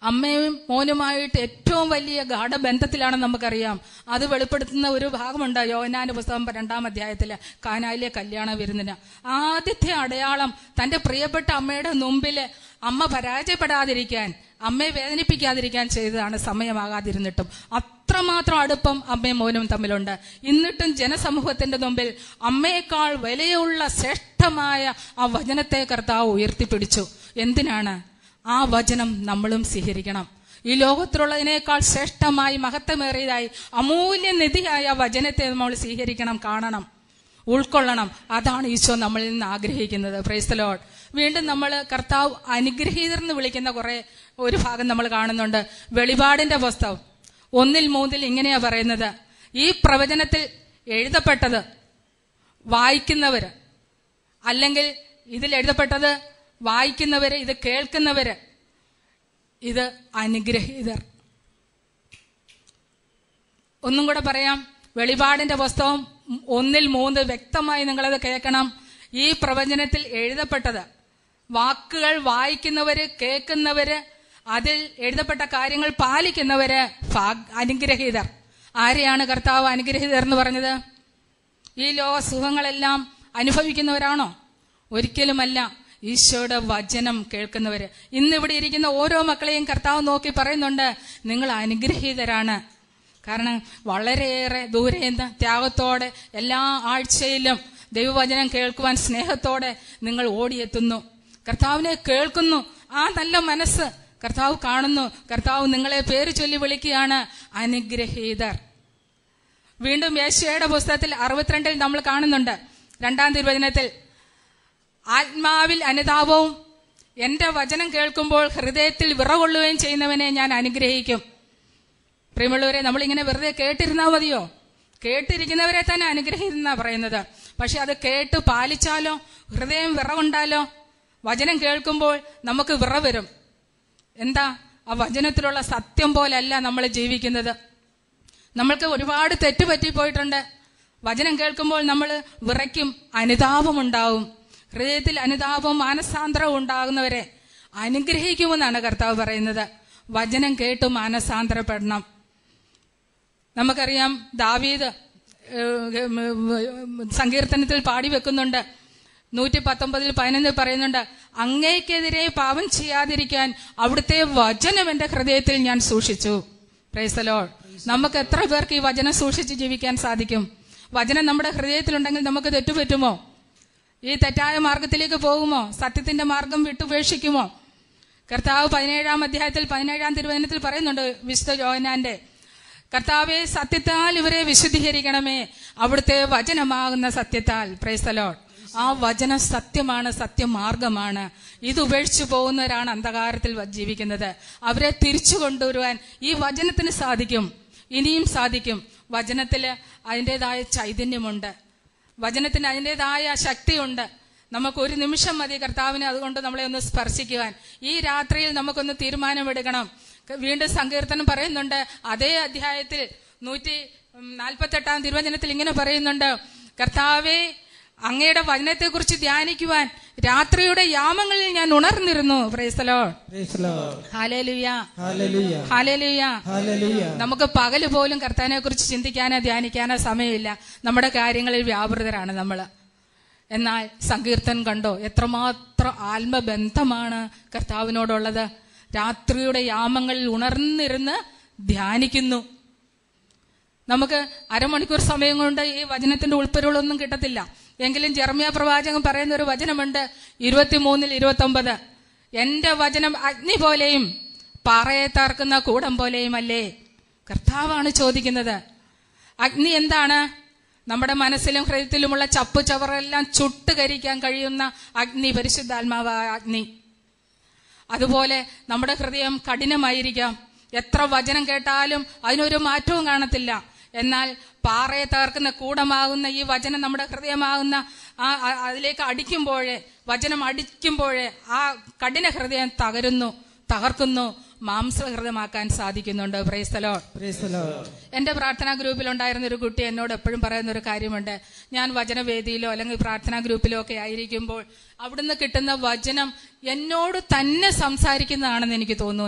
അമ്മയും മോനുമായിട്ട് ഏറ്റവും വലിയ ഗാഠബന്ധത്തിലാണെന്ന് നമുക്കറിയാം അത് വെളിപ്പെടുത്തുന്ന ഒരു ഭാഗമുണ്ട് യോഹന്നാന്റെ പുസ്തകം രണ്ടാം അധ്യായത്തില് കാനായിലെ കല്യാണ വിരുന്നിന് ആദ്യത്തെ അടയാളം തന്റെ പ്രിയപ്പെട്ട അമ്മയുടെ മുമ്പില് അമ്മ പരാജയപ്പെടാതിരിക്കാൻ അമ്മയെ വേദനിപ്പിക്കാതിരിക്കാൻ ചെയ്തതാണ് സമയമാകാതിരുന്നിട്ടും അത്രമാത്രം അടുപ്പം അമ്മയും മോനും തമ്മിലുണ്ട് എന്നിട്ടും ജനസമൂഹത്തിന്റെ മുമ്പിൽ അമ്മയേക്കാൾ വിലയുള്ള ശ്രേഷ്ഠമായ ആ വചനത്തെ കർത്താവ് ഉയർത്തിപ്പിടിച്ചു എന്തിനാണ് ആ വചനം നമ്മളും സ്വീകരിക്കണം ഈ ലോകത്തിലുള്ളതിനേക്കാൾ ശ്രേഷ്ഠമായി മഹത്വമേറിയതായി അമൂല്യനിധിയായ ആ വചനത്തെ നമ്മൾ സ്വീകരിക്കണം കാണണം ഉൾക്കൊള്ളണം അതാണ് ഈശോ നമ്മളിൽ നിന്ന് ആഗ്രഹിക്കുന്നത് പ്രൈസ്തലോഡ് വീണ്ടും നമ്മൾ കർത്താവ് അനുഗ്രഹീതർന്ന് വിളിക്കുന്ന കുറെ ഒരു ഭാഗം നമ്മൾ കാണുന്നുണ്ട് വെളിപാടിന്റെ പുസ്തകം ഒന്നിൽ മൂന്നിൽ ഇങ്ങനെയാ പറയുന്നത് ഈ പ്രവചനത്തിൽ എഴുതപ്പെട്ടത് വായിക്കുന്നവര് അല്ലെങ്കിൽ ഇതിൽ എഴുതപ്പെട്ടത് വായിക്കുന്നവര് ഇത് കേൾക്കുന്നവര് ഇത് അനുഗ്രഹീതർ ഒന്നും കൂടെ പറയാം വെളിപാടിന്റെ പുസ്തകം ഒന്നിൽ മൂന്ന് വ്യക്തമായി നിങ്ങളത് കേൾക്കണം ഈ പ്രവചനത്തിൽ എഴുതപ്പെട്ടത് വാക്കുകൾ വായിക്കുന്നവര് കേൾക്കുന്നവര് അതിൽ എഴുതപ്പെട്ട കാര്യങ്ങൾ പാലിക്കുന്നവര് ഭാഗ്- അനുഗ്രഹീതർ ആരെയാണ് കർത്താവ് അനുഗ്രഹീതർ എന്ന് പറഞ്ഞത് ഈ ലോക സുഖങ്ങളെല്ലാം അനുഭവിക്കുന്നവരാണോ ഒരിക്കലുമല്ല ഈശോയുടെ വചനം കേൾക്കുന്നവര് ഇന്ന് ഇവിടെ ഇരിക്കുന്ന ഓരോ മക്കളെയും കർത്താവ് നോക്കി പറയുന്നുണ്ട് നിങ്ങൾ അനുഗ്രഹീതരാണ് കാരണം വളരെയേറെ ദൂരെ നിന്ന് ത്യാഗത്തോടെ എല്ലാ ആഴ്ചയിലും ദൈവവചനം കേൾക്കുവാൻ സ്നേഹത്തോടെ നിങ്ങൾ ഓടിയെത്തുന്നു കർത്താവിനെ കേൾക്കുന്നു ആ നല്ല മനസ്സ് കർത്താവ് കാണുന്നു കർത്താവ് നിങ്ങളെ പേര് ചൊല്ലി വിളിക്കുകയാണ് അനുഗ്രഹീതർ വീണ്ടും യേശയുടെ പുസ്തകത്തിൽ അറുപത്തിരണ്ടിൽ നമ്മൾ കാണുന്നുണ്ട് രണ്ടാം തിരുവചനത്തിൽ ആത്മാവിൽ അനുതാപവും എന്റെ വചനം കേൾക്കുമ്പോൾ ഹൃദയത്തിൽ വിറകൊള്ളുകയും ചെയ്യുന്നവനെ ഞാൻ അനുഗ്രഹിക്കും പ്രിയമുള്ളവരെ നമ്മളിങ്ങനെ വെറുതെ കേട്ടിരുന്നാൽ മതിയോ കേട്ടിരിക്കുന്നവരെ തന്നെ അനുഗ്രഹിക്കുന്ന പറയുന്നത് പക്ഷെ അത് കേട്ട് പാലിച്ചാലോ ഹൃദയം വിറവുണ്ടാലോ വചനം കേൾക്കുമ്പോൾ നമുക്ക് വിറ വരും എന്താ ആ വചനത്തിലുള്ള സത്യം പോലല്ല നമ്മൾ ജീവിക്കുന്നത് നമ്മൾക്ക് ഒരുപാട് തെറ്റ് പറ്റിപ്പോയിട്ടുണ്ട് വചനം കേൾക്കുമ്പോൾ നമ്മൾ വിറയ്ക്കും അനുതാപം ഉണ്ടാവും ഹൃദയത്തിൽ അനുതാപവും മാനസാന്തരവും ഉണ്ടാകുന്നവരെ അനുഗ്രഹിക്കുമെന്നാണ് കർത്താവ് പറയുന്നത് വചനം കേട്ട് മാനസാന്തരപ്പെടണം നമുക്കറിയാം ദാവീദ് ഏഹ്, ഉം, സങ്കീർത്തനത്തിൽ പാടി വെക്കുന്നുണ്ട് നൂറ്റി പത്തൊമ്പതിൽ പതിനൊന്നിൽ പറയുന്നുണ്ട് അങ്ങേക്കെതിരെ പാപം ചെയ്യാതിരിക്കാൻ അവിടുത്തെ വചനം എന്റെ ഹൃദയത്തിൽ ഞാൻ സൂക്ഷിച്ചു പ്രൈസലോ നമുക്ക് എത്ര പേർക്ക് ഈ വചനം സൂക്ഷിച്ച് ജീവിക്കാൻ സാധിക്കും വചനം നമ്മുടെ ഹൃദയത്തിലുണ്ടെങ്കിൽ നമുക്ക് തെറ്റുപറ്റുമോ ഈ തെറ്റായ മാർഗത്തിലേക്ക് പോകുമോ സത്യത്തിന്റെ മാർഗം വിട്ടുപേക്ഷിക്കുമോ കർത്താവ് പതിനേഴാം അധ്യായത്തിൽ പതിനേഴാം തിരുവചനത്തിൽ പറയുന്നുണ്ട് വിശുദ്ധ യോഹനാന്റെ കർത്താവെ സത്യത്താൽ ഇവരെ വിശുദ്ധീകരിക്കണമേ അവിടുത്തെ വചനമാകുന്ന സത്യത്താൽ പ്രൈസലോഡ് ആ വചനം സത്യമാണ് സത്യമാർഗമാണ് ഇത് ഉപേക്ഷിച്ചു പോകുന്നവരാണ് അന്ധകാരത്തിൽ വ- ജീവിക്കുന്നത് അവരെ തിരിച്ചു കൊണ്ടുവരുവാൻ ഈ വചനത്തിന് സാധിക്കും ഇനിയും സാധിക്കും വചനത്തില് അതിൻ്റെതായ ചൈതന്യമുണ്ട് വചനത്തിന് അതിൻ്റെതായ ശക്തിയുണ്ട് നമുക്ക് ഒരു നിമിഷം മതി കർത്താവിനെ അതുകൊണ്ട് നമ്മളെ ഒന്ന് സ്പർശിക്കുവാൻ ഈ രാത്രിയിൽ നമുക്കൊന്ന് തീരുമാനമെടുക്കണം ക- വീണ്ടും സങ്കീർത്തനം പറയുന്നുണ്ട് അതേ അധ്യായത്തിൽ നൂറ്റി നാൽപ്പത്തെട്ടാം തിരുവചനത്തിൽ ഇങ്ങനെ പറയുന്നുണ്ട് കർത്താവെ അങ്ങയുടെ വചനത്തെക്കുറിച്ച് ധ്യാനിക്കുവാൻ രാത്രിയുടെ യാമങ്ങളിൽ ഞാൻ ഉണർന്നിരുന്നു പ്രൈസലോ Praise the Lord. Hallelujah Hallelujah. Hallelujah Hallelujah. നമുക്ക് പകല് പോലും കർത്താവിനെ കുറിച്ച് ചിന്തിക്കാനോ ധ്യാനിക്കാനോ സമയമില്ല നമ്മുടെ കാര്യങ്ങളിൽ വ്യാപൃതരാണ് നമ്മൾ എന്നാൽ സങ്കീർത്തൻ കണ്ടോ എത്രമാത്രം ആത്മബന്ധമാണ് കർത്താവിനോടുള്ളത് രാത്രിയുടെ യാമങ്ങളിൽ ഉണർന്നിരുന്ന് ധ്യാനിക്കുന്നു നമുക്ക് അരമണിക്കൂർ സമയം കൊണ്ട് ഈ വചനത്തിന്റെ ഉൾപ്പെരുകളൊന്നും കിട്ടത്തില്ല എങ്കിലും ജർമ്മിയ പ്രവാചകൻ പറയുന്ന ഒരു വചനമുണ്ട് ഇരുപത്തിമൂന്നിൽ ഇരുപത്തി ഒമ്പത് എന്റെ വചനം അഗ്നി പോലെയും പാറയെ താർക്കുന്ന കൂടം പോലെയും അല്ലേ കർത്താവാണ് ചോദിക്കുന്നത് അഗ്നി എന്താണ് നമ്മുടെ മനസ്സിലും ഹൃദയത്തിലുമുള്ള ചപ്പു ചവറെല്ലാം ചുട്ടുകരിക്കാൻ കഴിയുന്ന അഗ്നി പരിശുദ്ധാത്മാവായ അഗ്നി അതുപോലെ നമ്മുടെ ഹൃദയം കഠിനമായിരിക്കാം എത്ര വചനം കേട്ടാലും അതിനൊരു മാറ്റവും കാണത്തില്ല എന്നാൽ പാറയെ തകർക്കുന്ന കൂടമാകുന്ന ഈ വചനം നമ്മുടെ ഹൃദയമാകുന്ന ആ ആ- അതിലേക്ക് അടിക്കുമ്പോഴേ വചനം അടിക്കുമ്പോഴേ ആ കഠിന ഹൃദയം തകരുന്നു തകർക്കുന്നു മാംസഹൃദയമാക്കാൻ സാധിക്കുന്നുണ്ട് പ്രൈസ്തലോ Praise the Lord. എന്റെ പ്രാർത്ഥനാ ഗ്രൂപ്പിൽ ഉണ്ടായിരുന്ന ഒരു കുട്ടി എന്നോട് എപ്പോഴും പറയുന്ന ഒരു കാര്യമുണ്ട് ഞാൻ വചനവേദിയിലോ അല്ലെങ്കിൽ പ്രാർത്ഥനാ ഗ്രൂപ്പിലോ ഒക്കെ ആയിരിക്കുമ്പോൾ അവിടുന്ന് കിട്ടുന്ന വചനം എന്നോട് തന്നെ സംസാരിക്കുന്നതാണെന്ന് എനിക്ക് തോന്നുന്നു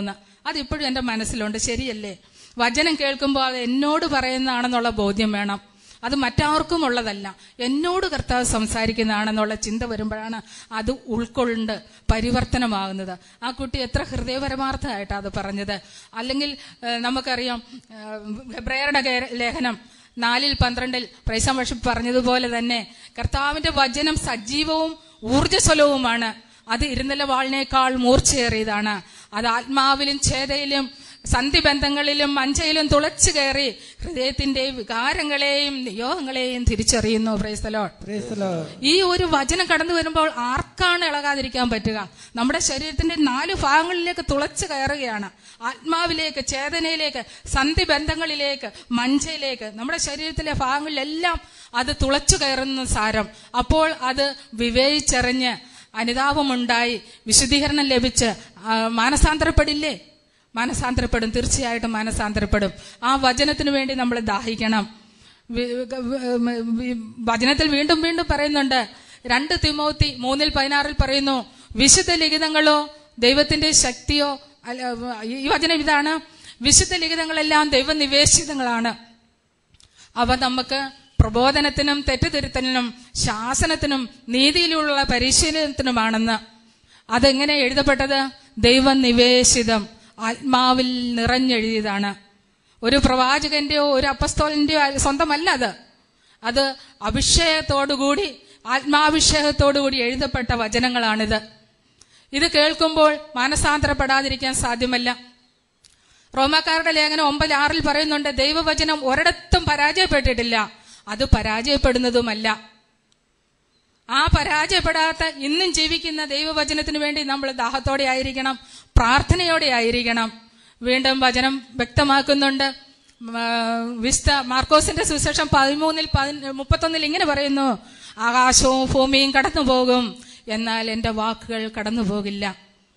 അതിപ്പോഴും എൻ്റെ മനസ്സിലുണ്ട് ശരിയല്ലേ വചനം കേൾക്കുമ്പോൾ അത് എന്നോട് പറയുന്നതാണെന്നുള്ള ബോധ്യം വേണം അത് മറ്റാർക്കും ഉള്ളതല്ല എന്നോട് കർത്താവ് സംസാരിക്കുന്നതാണെന്നുള്ള ചിന്ത വരുമ്പോഴാണ് അത് ഉൾക്കൊണ്ട് പരിവർത്തനമാകുന്നത് ആ കുട്ടി എത്ര ഹൃദയപരമാർത്ഥമായിട്ടാണ് അത് പറഞ്ഞത് അല്ലെങ്കിൽ ഏഹ്, നമുക്കറിയാം ഏഹ്, ഹെബ്രായരുടെ കേ- ലേഖനം നാലിൽ പന്ത്രണ്ടിൽ പ്രൈസം വർഷിപ്പ് പറഞ്ഞതുപോലെ തന്നെ കർത്താവിന്റെ വചനം സജീവവും ഊർജ്ജസ്വലവുമാണ് അത് ഇരുന്നല വാളിനേക്കാൾ മൂർച്ചയേറിയതാണ് അത് ആത്മാവിലും ഛേദയിലും സന്ധിബന്ധങ്ങളിലും മഞ്ചയിലും തുളച്ചു കയറി ഹൃദയത്തിന്റെ വികാരങ്ങളെയും നിയോഗങ്ങളെയും തിരിച്ചറിയുന്നു പ്രൈസ്തലോൺ Praise the Lord. ഈ ഒരു വചനം കടന്നു വരുമ്പോൾ ആർക്കാണ് ഇളകാതിരിക്കാൻ പറ്റുക നമ്മുടെ ശരീരത്തിന്റെ നാല് ഭാഗങ്ങളിലേക്ക് തുളച്ചു കയറുകയാണ് ആത്മാവിലേക്ക് ചേതനയിലേക്ക് സന്ധി ബന്ധങ്ങളിലേക്ക് മഞ്ചയിലേക്ക് നമ്മുടെ ശരീരത്തിലെ ഭാഗങ്ങളിലെല്ലാം അത് തുളച്ചു കയറുന്ന സാരം അപ്പോൾ അത് വിവേചിച്ചറിഞ്ഞ് അനുതാപമുണ്ടായി വിശുദ്ധീകരണം ലഭിച്ച് ആ, മാനസാന്തരപ്പെടില്ലേ മാനസാന്തരപ്പെടും തീർച്ചയായിട്ടും മാനസാന്തരപ്പെടും ആ വചനത്തിന് വേണ്ടി നമ്മൾ ദാഹിക്കണം വി- വി- വി- വചനത്തിൽ വീണ്ടും വീണ്ടും പറയുന്നുണ്ട് രണ്ട് തിമോത്തി മൂന്നിൽ പതിനാറിൽ പറയുന്നു വിശുദ്ധ ലിഖിതങ്ങളോ ദൈവത്തിന്റെ ശക്തിയോ അല്ല, ഈ വചനം ഇതാണ് വിശുദ്ധ ലിഖിതങ്ങളെല്ലാം ദൈവനിവേശിതങ്ങളാണ് അവ നമുക്ക് പ്രബോധനത്തിനും തെറ്റുതിരുത്തലിനും ശാസനത്തിനും നീതിയിലുള്ള പരിശീലനത്തിനുമാണെന്ന് അതെങ്ങനെ എഴുതപ്പെട്ടത് ദൈവനിവേശിതം ആത്മാവിൽ നിറഞ്ഞെഴുതിയതാണ് ഒരു പ്രവാചകന്റെയോ ഒരു അപ്പസ്തോലിന്റെയോ സ്വന്തമല്ല അത് അത് അഭിഷേകത്തോടുകൂടി ആത്മാഭിഷേകത്തോടുകൂടി എഴുതപ്പെട്ട വചനങ്ങളാണിത് ഇത് കേൾക്കുമ്പോൾ മാനസാന്തരപ്പെടാതിരിക്കാൻ സാധ്യമല്ല റോമാക്കാരുടെ ലേഖനം ഒമ്പത് ആറിൽ പറയുന്നുണ്ട് ദൈവവചനം ഒരിടത്തും പരാജയപ്പെട്ടിട്ടില്ല അത് പരാജയപ്പെടുന്നതുമല്ല ആ പരാജയപ്പെടാത്ത ഇന്നും ജീവിക്കുന്ന ദൈവവചനത്തിന് വേണ്ടി നമ്മൾ ദാഹത്തോടെ ആയിരിക്കണം പ്രാർത്ഥനയോടെ ആയിരിക്കണം വീണ്ടും വചനം വ്യക്തമാക്കുന്നുണ്ട് ഉം, ആ, വിസ്ത മാർക്കോസിന്റെ സുവിശേഷം പതിമൂന്നിൽ പതി- മുപ്പത്തൊന്നിൽ ഇങ്ങനെ പറയുന്നു ആകാശവും ഭൂമിയും കടന്നു പോകും എന്നാൽ എന്റെ വാക്കുകൾ കടന്നു പോകില്ല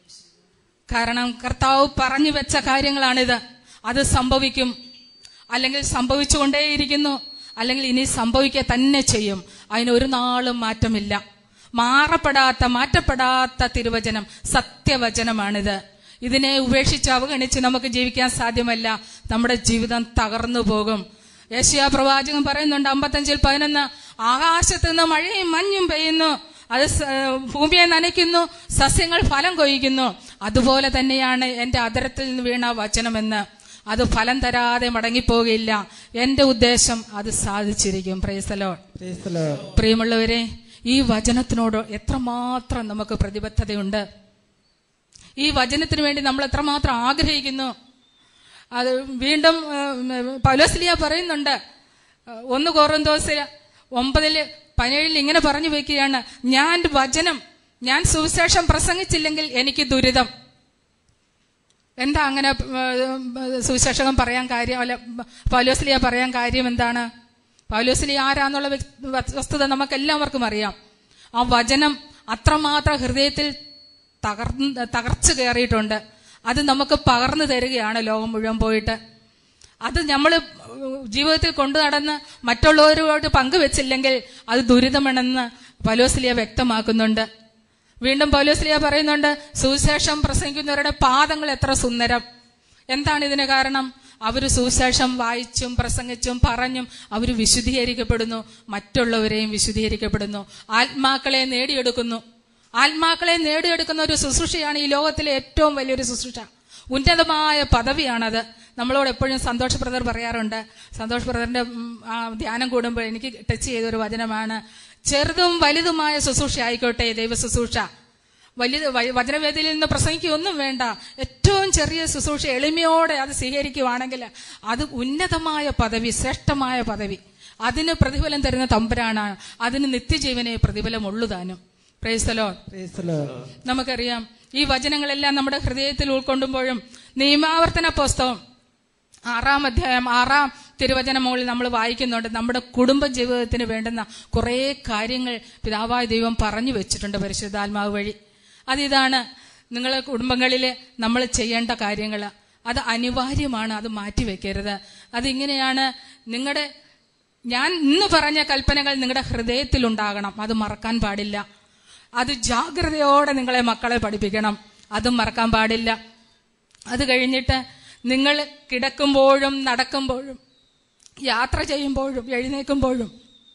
കാരണം കർത്താവ് പറഞ്ഞു വെച്ച കാര്യങ്ങളാണിത് അത് സംഭവിക്കും അല്ലെങ്കിൽ സംഭവിച്ചുകൊണ്ടേയിരിക്കുന്നു അല്ലെങ്കിൽ ഇനി സംഭവിക്കുക തന്നെ ചെയ്യും അതിന് ഒരു നാളും മാറ്റമില്ല മാറപ്പെടാത്ത മാറ്റപ്പെടാത്ത തിരുവചനം സത്യവചനമാണിത് ഇതിനെ ഉപേക്ഷിച്ച് അവഗണിച്ച് നമുക്ക് ജീവിക്കാൻ സാധ്യമല്ല നമ്മുടെ ജീവിതം തകർന്നു പോകും യേശയ പ്രവാചകൻ പറയുന്നുണ്ട് അമ്പത്തഞ്ചിൽ പതിനൊന്ന് ആകാശത്ത് നിന്ന് മഴയും മഞ്ഞും പെയ്യുന്നു അത് സ- ഭൂമിയെ നനയ്ക്കുന്നു സസ്യങ്ങൾ ഫലം കൊയ്യുന്നു അതുപോലെ തന്നെയാണ് എന്റെ അതരത്തിൽ നിന്ന് വീണ വചനമെന്ന് അത് ഫലം തരാതെ മടങ്ങിപ്പോകില്ല എന്റെ ഉദ്ദേശം അത് സാധിച്ചിരിക്കും പ്രൈസലോ Praise the Lord. പ്രിയമുള്ളവരെ ഈ വചനത്തിനോട് എത്രമാത്രം നമുക്ക് പ്രതിബദ്ധതയുണ്ട് ഈ വചനത്തിന് വേണ്ടി നമ്മൾ എത്രമാത്രം ആഗ്രഹിക്കുന്നു അത് വീണ്ടും പൗലോസ്ലിയ പറയുന്നുണ്ട് ഏഹ്, ഒന്ന് കോറന്തോസിൽ ഒമ്പതില് പതിനേഴിൽ ഇങ്ങനെ പറഞ്ഞു വെക്കുകയാണ് ഞാൻ വചനം ഞാൻ സുവിശേഷം പ്രസംഗിച്ചില്ലെങ്കിൽ എനിക്ക് ദുരിതം എന്താ അങ്ങനെ ഏഹ്, സുവിശേഷകൻ പറയാൻ കാര്യം അല്ല പൗലോസ്ലിയ പറയാൻ കാര്യം എന്താണ് പൗലോസ്ലിയ ആരാന്നുള്ള വ്യക്തി- വസ്തുത നമുക്ക് എല്ലാവർക്കും അറിയാം ആ വചനം അത്രമാത്രം ഹൃദയത്തിൽ തകർന്ന് തകർച്ചു കയറിയിട്ടുണ്ട് അത് നമുക്ക് പകർന്നു തരികയാണ് ലോകം മുഴുവൻ പോയിട്ട് അത് നമ്മൾ ജീവിതത്തിൽ കൊണ്ടു നടന്ന് മറ്റുള്ളവരുമായിട്ട് പങ്കുവെച്ചില്ലെങ്കിൽ അത് ദുരിതമാണെന്ന് പലോസ്ലിയ വ്യക്തമാക്കുന്നുണ്ട് വീണ്ടും പൗലോസ്ലിയ പറയുന്നുണ്ട് സുവിശേഷം പ്രസംഗിക്കുന്നവരുടെ പാദങ്ങൾ എത്ര സുന്ദരം എന്താണ് ഇതിന് കാരണം അവർ സുവിശേഷം വായിച്ചും പ്രസംഗിച്ചും പറഞ്ഞും അവർ വിശുദ്ധീകരിക്കപ്പെടുന്നു മറ്റുള്ളവരെയും വിശുദ്ധീകരിക്കപ്പെടുന്നു ആത്മാക്കളെ നേടിയെടുക്കുന്നു ആത്മാക്കളെ നേടിയെടുക്കുന്ന ഒരു ശുശ്രൂഷയാണ് ഈ ലോകത്തിലെ ഏറ്റവും വലിയൊരു ശുശ്രൂഷ ഉന്നതമായ പദവിയാണത് നമ്മളോട് എപ്പോഴും സന്തോഷ് ബ്രദർ പറയാറുണ്ട് സന്തോഷ് ബ്രദറിന്റെ ഉം, ആ ധ്യാനം കൂടുമ്പോൾ എനിക്ക് ടച്ച് ചെയ്ത ഒരു വചനമാണ് ചെറുതും വലുതുമായ ശുശ്രൂഷ ആയിക്കോട്ടെ ദൈവ ശുശ്രൂഷ വലിയ വ- വചനവേദിയിൽ നിന്ന് പ്രസംഗിക്കൊന്നും വേണ്ട ഏറ്റവും ചെറിയ ശുശ്രൂഷ എളിമയോടെ അത് സ്വീകരിക്കുവാണെങ്കിൽ അത് ഉന്നതമായ പദവി ശ്രേഷ്ഠമായ പദവി അതിന് പ്രതിഫലം തരുന്ന തമ്പുരാണ് അതിന് നിത്യജീവനെ പ്രതിഫലമുള്ളു താനും പ്രൈസ്തലോ Praise the Lord. നമുക്കറിയാം ഈ വചനങ്ങളെല്ലാം നമ്മുടെ ഹൃദയത്തിൽ ഉൾക്കൊണ്ടുമ്പോഴും നിയമാവർത്തന പുസ്തകം ആറാം അധ്യായം ആറാം തിരുവചന മുകളിൽ നമ്മൾ വായിക്കുന്നുണ്ട് നമ്മുടെ കുടുംബ ജീവിതത്തിന് വേണ്ടുന്ന കുറേ കാര്യങ്ങൾ പിതാവായ ദൈവം പറഞ്ഞു വെച്ചിട്ടുണ്ട് പരിശുദ്ധാത്മാവ് വഴി അതിതാണ് നിങ്ങളെ കുടുംബങ്ങളിൽ നമ്മൾ ചെയ്യേണ്ട കാര്യങ്ങൾ അത് അനിവാര്യമാണ് അത് മാറ്റിവെക്കരുത് അതിങ്ങനെയാണ് നിങ്ങളുടെ ഞാൻ ഇന്ന് പറഞ്ഞ കൽപ്പനകൾ നിങ്ങളുടെ ഹൃദയത്തിൽ ഉണ്ടാകണം അത് മറക്കാൻ പാടില്ല അത് ജാഗ്രതയോടെ നിങ്ങളെ മക്കളെ പഠിപ്പിക്കണം അതും മറക്കാൻ പാടില്ല അത് കഴിഞ്ഞിട്ട് നിങ്ങൾ കിടക്കുമ്പോഴും നടക്കുമ്പോഴും യാത്ര ചെയ്യുമ്പോഴും എഴുന്നേൽക്കുമ്പോഴും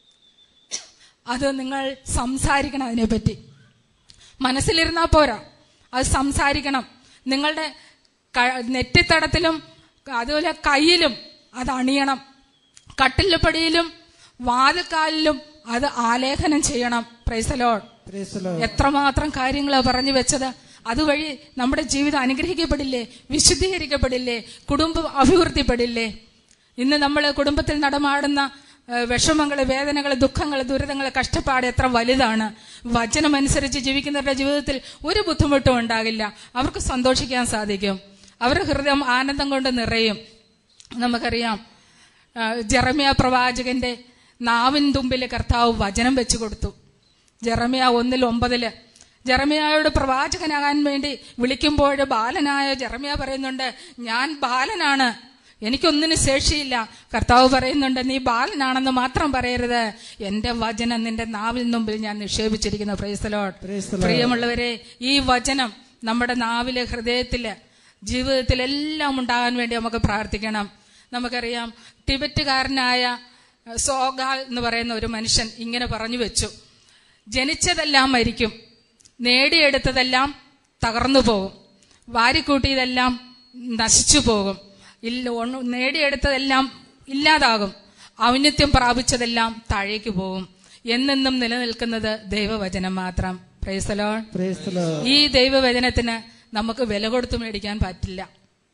അത് നിങ്ങൾ സംസാരിക്കണം അതിനെപ്പറ്റി മനസ്സിലിരുന്നാൽ പോരാ അത് സംസാരിക്കണം നിങ്ങളുടെ ക- നെറ്റിത്തടത്തിലും അതുപോലെ കയ്യിലും അത് അണിയണം കട്ടിലപ്പടിയിലും വാതിൽക്കാലിലും അത് ആലേഖനം ചെയ്യണം പ്രൈസലോഡ് Praise the Lord. എത്രമാത്രം കാര്യങ്ങളാണ് പറഞ്ഞു വെച്ചത് അതുവഴി നമ്മുടെ ജീവിതം അനുഗ്രഹിക്കപ്പെടില്ലേ വിശുദ്ധീകരിക്കപ്പെടില്ലേ കുടുംബം അഭിവൃദ്ധിപ്പെടില്ലേ ഇന്ന് നമ്മൾ കുടുംബത്തിൽ നടമാടുന്ന വിഷമങ്ങൾ വേദനകൾ ദുഃഖങ്ങൾ ദുരിതങ്ങൾ കഷ്ടപ്പാട് എത്ര വലുതാണ് വചനമനുസരിച്ച് ജീവിക്കുന്നവരുടെ ജീവിതത്തിൽ ഒരു ബുദ്ധിമുട്ടും ഉണ്ടാകില്ല അവർക്ക് സന്തോഷിക്കാൻ സാധിക്കും അവരുടെ ഹൃദയം ആനന്ദം കൊണ്ട് നിറയും നമുക്കറിയാം ആ, ജെറമ്യ പ്രവാചകന്റെ നാവിൻ തുമ്പിൽ കർത്താവ് വചനം വെച്ചു കൊടുത്തു ജെറമ്യ ഒന്നിൽ ഒമ്പതില് ജെറമിയായോട് പ്രവാചകനാകാൻ വേണ്ടി വിളിക്കുമ്പോൾ ബാലനായ ജെറമിയ പറയുന്നുണ്ട് ഞാൻ ബാലനാണ് എനിക്കൊന്നിനും ശേഷിയില്ല കർത്താവ് പറയുന്നുണ്ട് നീ ബാലനാണെന്ന് മാത്രം പറയരുത് എന്റെ വചനം നിന്റെ നാവിൽ മുമ്പിൽ ഞാൻ നിക്ഷേപിച്ചിരിക്കുന്നു പ്രൈസലോട്ട് Praise the Lord. പ്രിയമുള്ളവരെ ഈ വചനം നമ്മുടെ നാവില് ഹൃദയത്തില് ജീവിതത്തിലെല്ലാം ഉണ്ടാകാൻ വേണ്ടി നമുക്ക് പ്രാർത്ഥിക്കണം നമുക്കറിയാം ടിബറ്റുകാരനായ അഹ്, സോഗാൽ എന്ന് പറയുന്ന ഒരു മനുഷ്യൻ ഇങ്ങനെ പറഞ്ഞു വെച്ചു ജനിച്ചതെല്ലാം മരിക്കും നേടിയെടുത്തതെല്ലാം തകർന്നു പോകും വാരിക്കൂട്ടിയതെല്ലാം നശിച്ചു പോകും ഇല്ല ഒന്നും നേടിയെടുത്തതെല്ലാം ഇല്ലാതാകും ഔന്നത്യം പ്രാപിച്ചതെല്ലാം താഴേക്ക് പോകും എന്നെന്നും നിലനിൽക്കുന്നത് ദൈവവചനം മാത്രം പ്രൈസലോൺ Praise the Lord. ഈ ദൈവവചനത്തിന് നമുക്ക് വില കൊടുത്ത് മേടിക്കാൻ പറ്റില്ല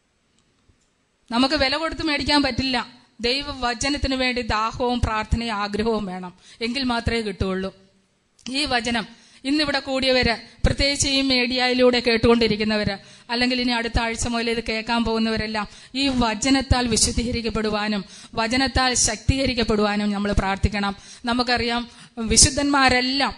നമുക്ക് വില കൊടുത്ത് മേടിക്കാൻ പറ്റില്ല ദൈവവചനത്തിന് വേണ്ടി ദാഹവും പ്രാർത്ഥനയും ആഗ്രഹവും വേണം എങ്കിൽ മാത്രമേ കിട്ടുകയുള്ളൂ ഈ വചനം ഇന്നിവിടെ കൂടിയവര് പ്രത്യേകിച്ച് ഈ മീഡിയയിലൂടെ കേട്ടുകൊണ്ടിരിക്കുന്നവര് അല്ലെങ്കിൽ ഇനി അടുത്ത ആഴ്ച മുതൽ ഇത് കേൾക്കാൻ പോകുന്നവരെല്ലാം ഈ വചനത്താൽ വിശുദ്ധീകരിക്കപ്പെടുവാനും വചനത്താൽ ശക്തീകരിക്കപ്പെടുവാനും നമ്മൾ പ്രാർത്ഥിക്കണം നമുക്കറിയാം വിശുദ്ധന്മാരെല്ലാം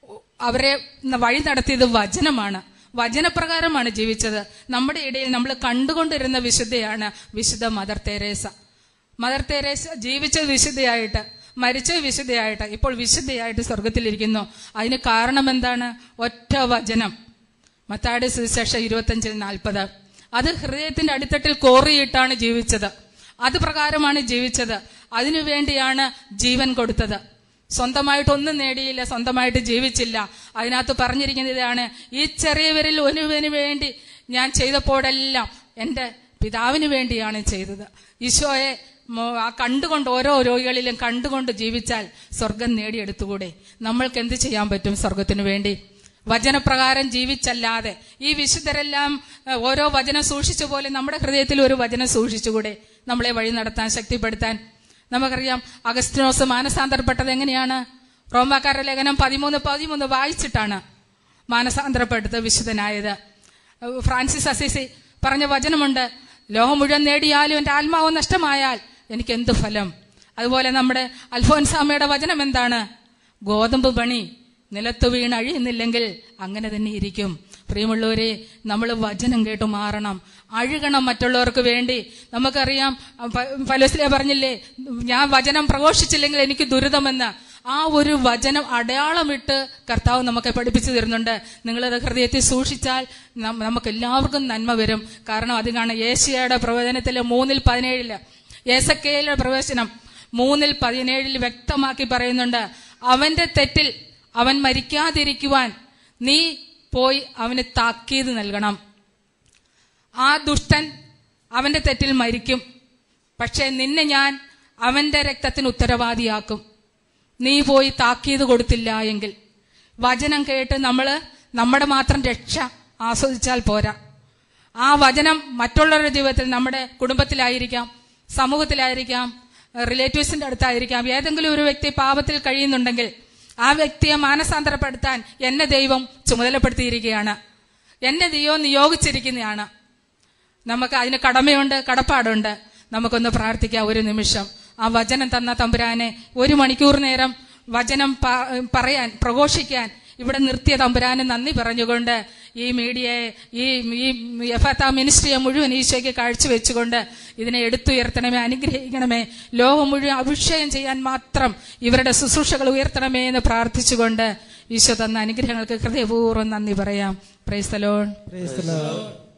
അവരെ വഴി നടത്തിയത് വചനമാണ് വചനപ്രകാരമാണ് ജീവിച്ചത് നമ്മുടെ ഇടയിൽ നമ്മൾ കണ്ടുകൊണ്ടിരുന്ന വിശുദ്ധയാണ് വിശുദ്ധ മദർ തെരേസ മദർ തെരേസ ജീവിച്ചത് വിശുദ്ധയായിട്ട് മരിച്ചത് വിശുദ്ധയായിട്ട് ഇപ്പോൾ വിശുദ്ധയായിട്ട് സ്വർഗത്തിലിരിക്കുന്നു അതിന് കാരണം എന്താണ് ഒറ്റ വചനം മത്താടി സുവിശേഷം ഇരുപത്തഞ്ചിൽ നാൽപ്പത് അത് ഹൃദയത്തിന്റെ അടിത്തട്ടിൽ കോറിയിട്ടാണ് ജീവിച്ചത് അത് പ്രകാരമാണ് ജീവിച്ചത് അതിനുവേണ്ടിയാണ് ജീവൻ കൊടുത്തത് സ്വന്തമായിട്ടൊന്നും നേടിയില്ല സ്വന്തമായിട്ട് ജീവിച്ചില്ല അതിനകത്ത് പറഞ്ഞിരിക്കുന്നത് ഇതാണ് ഈ ചെറിയവരിൽ ഒരുവന് വേണ്ടി ഞാൻ ചെയ്തപ്പോഴെല്ലാം എൻ്റെ പിതാവിന് വേണ്ടിയാണ് ചെയ്തത് ഈശോയെ മോ- ആ കണ്ടുകൊണ്ട് ഓരോ രോഗികളിലും കണ്ടുകൊണ്ട് ജീവിച്ചാൽ സ്വർഗം നേടിയെടുത്തുകൂടെ നമ്മൾക്ക് എന്ത് ചെയ്യാൻ പറ്റും സ്വർഗത്തിനു വേണ്ടി വചനപ്രകാരം ജീവിച്ചല്ലാതെ ഈ വിശുദ്ധരെല്ലാം ഏഹ്, ഓരോ വചനം സൂക്ഷിച്ച പോലെ നമ്മുടെ ഹൃദയത്തിൽ ഒരു വചനം സൂക്ഷിച്ചുകൂടെ നമ്മളെ വഴി നടത്താൻ ശക്തിപ്പെടുത്താൻ നമുക്കറിയാം അഗസ്റ്റിനോസ് മാനസാന്തരപ്പെട്ടത് എങ്ങനെയാണ് റോമാക്കാരുടെ ലേഖനം പതിമൂന്ന് പതിമൂന്ന് വായിച്ചിട്ടാണ് മാനസാന്തരപ്പെട്ടത് വിശുദ്ധനായത് ഏഹ്, ഫ്രാൻസിസ് അസീസി പറഞ്ഞ വചനമുണ്ട് ലോകം മുഴുവൻ നേടിയാലും എൻ്റെ ആത്മാവ് നഷ്ടമായാൽ എനിക്ക് എന്ത് ഫലം അതുപോലെ നമ്മുടെ അൽഫോൻസാമയുടെ വചനം എന്താണ് ഗോതമ്പ് പണി നിലത്ത് വീണ് അഴിയുന്നില്ലെങ്കിൽ അങ്ങനെ തന്നെ ഇരിക്കും പ്രിയമുള്ളവരെ നമ്മൾ വചനം കേട്ട് മാറണം അഴുകണം മറ്റുള്ളവർക്ക് വേണ്ടി നമുക്കറിയാം ഫലോസിലെ പറഞ്ഞില്ലേ ഞാൻ വചനം പ്രഘോഷിച്ചില്ലെങ്കിൽ എനിക്ക് ദുരിതമെന്ന് ആ ഒരു വചനം അടയാളമിട്ട് കർത്താവ് നമുക്ക് പഠിപ്പിച്ചു തരുന്നുണ്ട് നിങ്ങളത് ഹൃദയത്തിൽ സൂക്ഷിച്ചാൽ നം- നമുക്ക് എല്ലാവർക്കും നന്മ വരും കാരണം അത് കാണാം ഏഷ്യയുടെ പ്രവചനത്തിലെ മൂന്നിൽ പതിനേഴില് ഏസക്കയിലെ പ്രവേശനം മൂന്നിൽ പതിനേഴിൽ വ്യക്തമാക്കി പറയുന്നുണ്ട് അവന്റെ തെറ്റിൽ അവൻ മരിക്കാതിരിക്കുവാൻ നീ പോയി അവന് താക്കീത് നൽകണം ആ ദുഷ്ടൻ അവന്റെ തെറ്റിൽ മരിക്കും പക്ഷെ നിന്നെ ഞാൻ അവന്റെ രക്തത്തിന് ഉത്തരവാദിയാക്കും നീ പോയി താക്കീത് കൊടുത്തില്ല എങ്കിൽ വചനം കേട്ട് നമ്മൾ നമ്മുടെ മാത്രം രക്ഷ ആസ്വദിച്ചാൽ പോരാ ആ വചനം മറ്റുള്ളവരുടെ ജീവിതത്തിൽ നമ്മുടെ കുടുംബത്തിലായിരിക്കാം സമൂഹത്തിലായിരിക്കാം റിലേറ്റീവ്സിന്റെ അടുത്തായിരിക്കാം ഏതെങ്കിലും ഒരു വ്യക്തി പാപത്തിൽ കഴിയുന്നുണ്ടെങ്കിൽ ആ വ്യക്തിയെ മാനസാന്തരപ്പെടുത്താൻ എന്നെ ദൈവം ചുമതലപ്പെടുത്തിയിരിക്കുകയാണ് എന്നെ ദൈവം നിയോഗിച്ചിരിക്കുന്നതാണ് നമുക്ക് അതിന് കടമയുണ്ട് കടപ്പാടുണ്ട് നമുക്കൊന്ന് പ്രാർത്ഥിക്കാം ഒരു നിമിഷം ആ വചനം തന്ന തമ്പുരാനെ ഒരു മണിക്കൂർ നേരം വചനം പ- പറയാൻ പ്രഘോഷിക്കാൻ ഇവിടെ നിർത്തിയ തമ്പുരാന് നന്ദി പറഞ്ഞുകൊണ്ട് ഈ മീഡിയയെ ഈ ഈ എഫത്ത മിനിസ്ട്രിയെ മുഴുവൻ ഈശോയ്ക്ക് കാഴ്ചവെച്ചുകൊണ്ട് ഇതിനെ എടുത്തുയർത്തണമേ അനുഗ്രഹിക്കണമേ ലോകം മുഴുവൻ അഭിഷേകം ചെയ്യാൻ മാത്രം ഇവരുടെ ശുശ്രൂഷകൾ ഉയർത്തണമേ എന്ന് പ്രാർത്ഥിച്ചുകൊണ്ട് ഈശോ തന്ന അനുഗ്രഹങ്ങൾക്ക് ഹൃദയപൂർവ്വം നന്ദി പറയാം പ്രൈസ്തലോൺ Praise the Lord.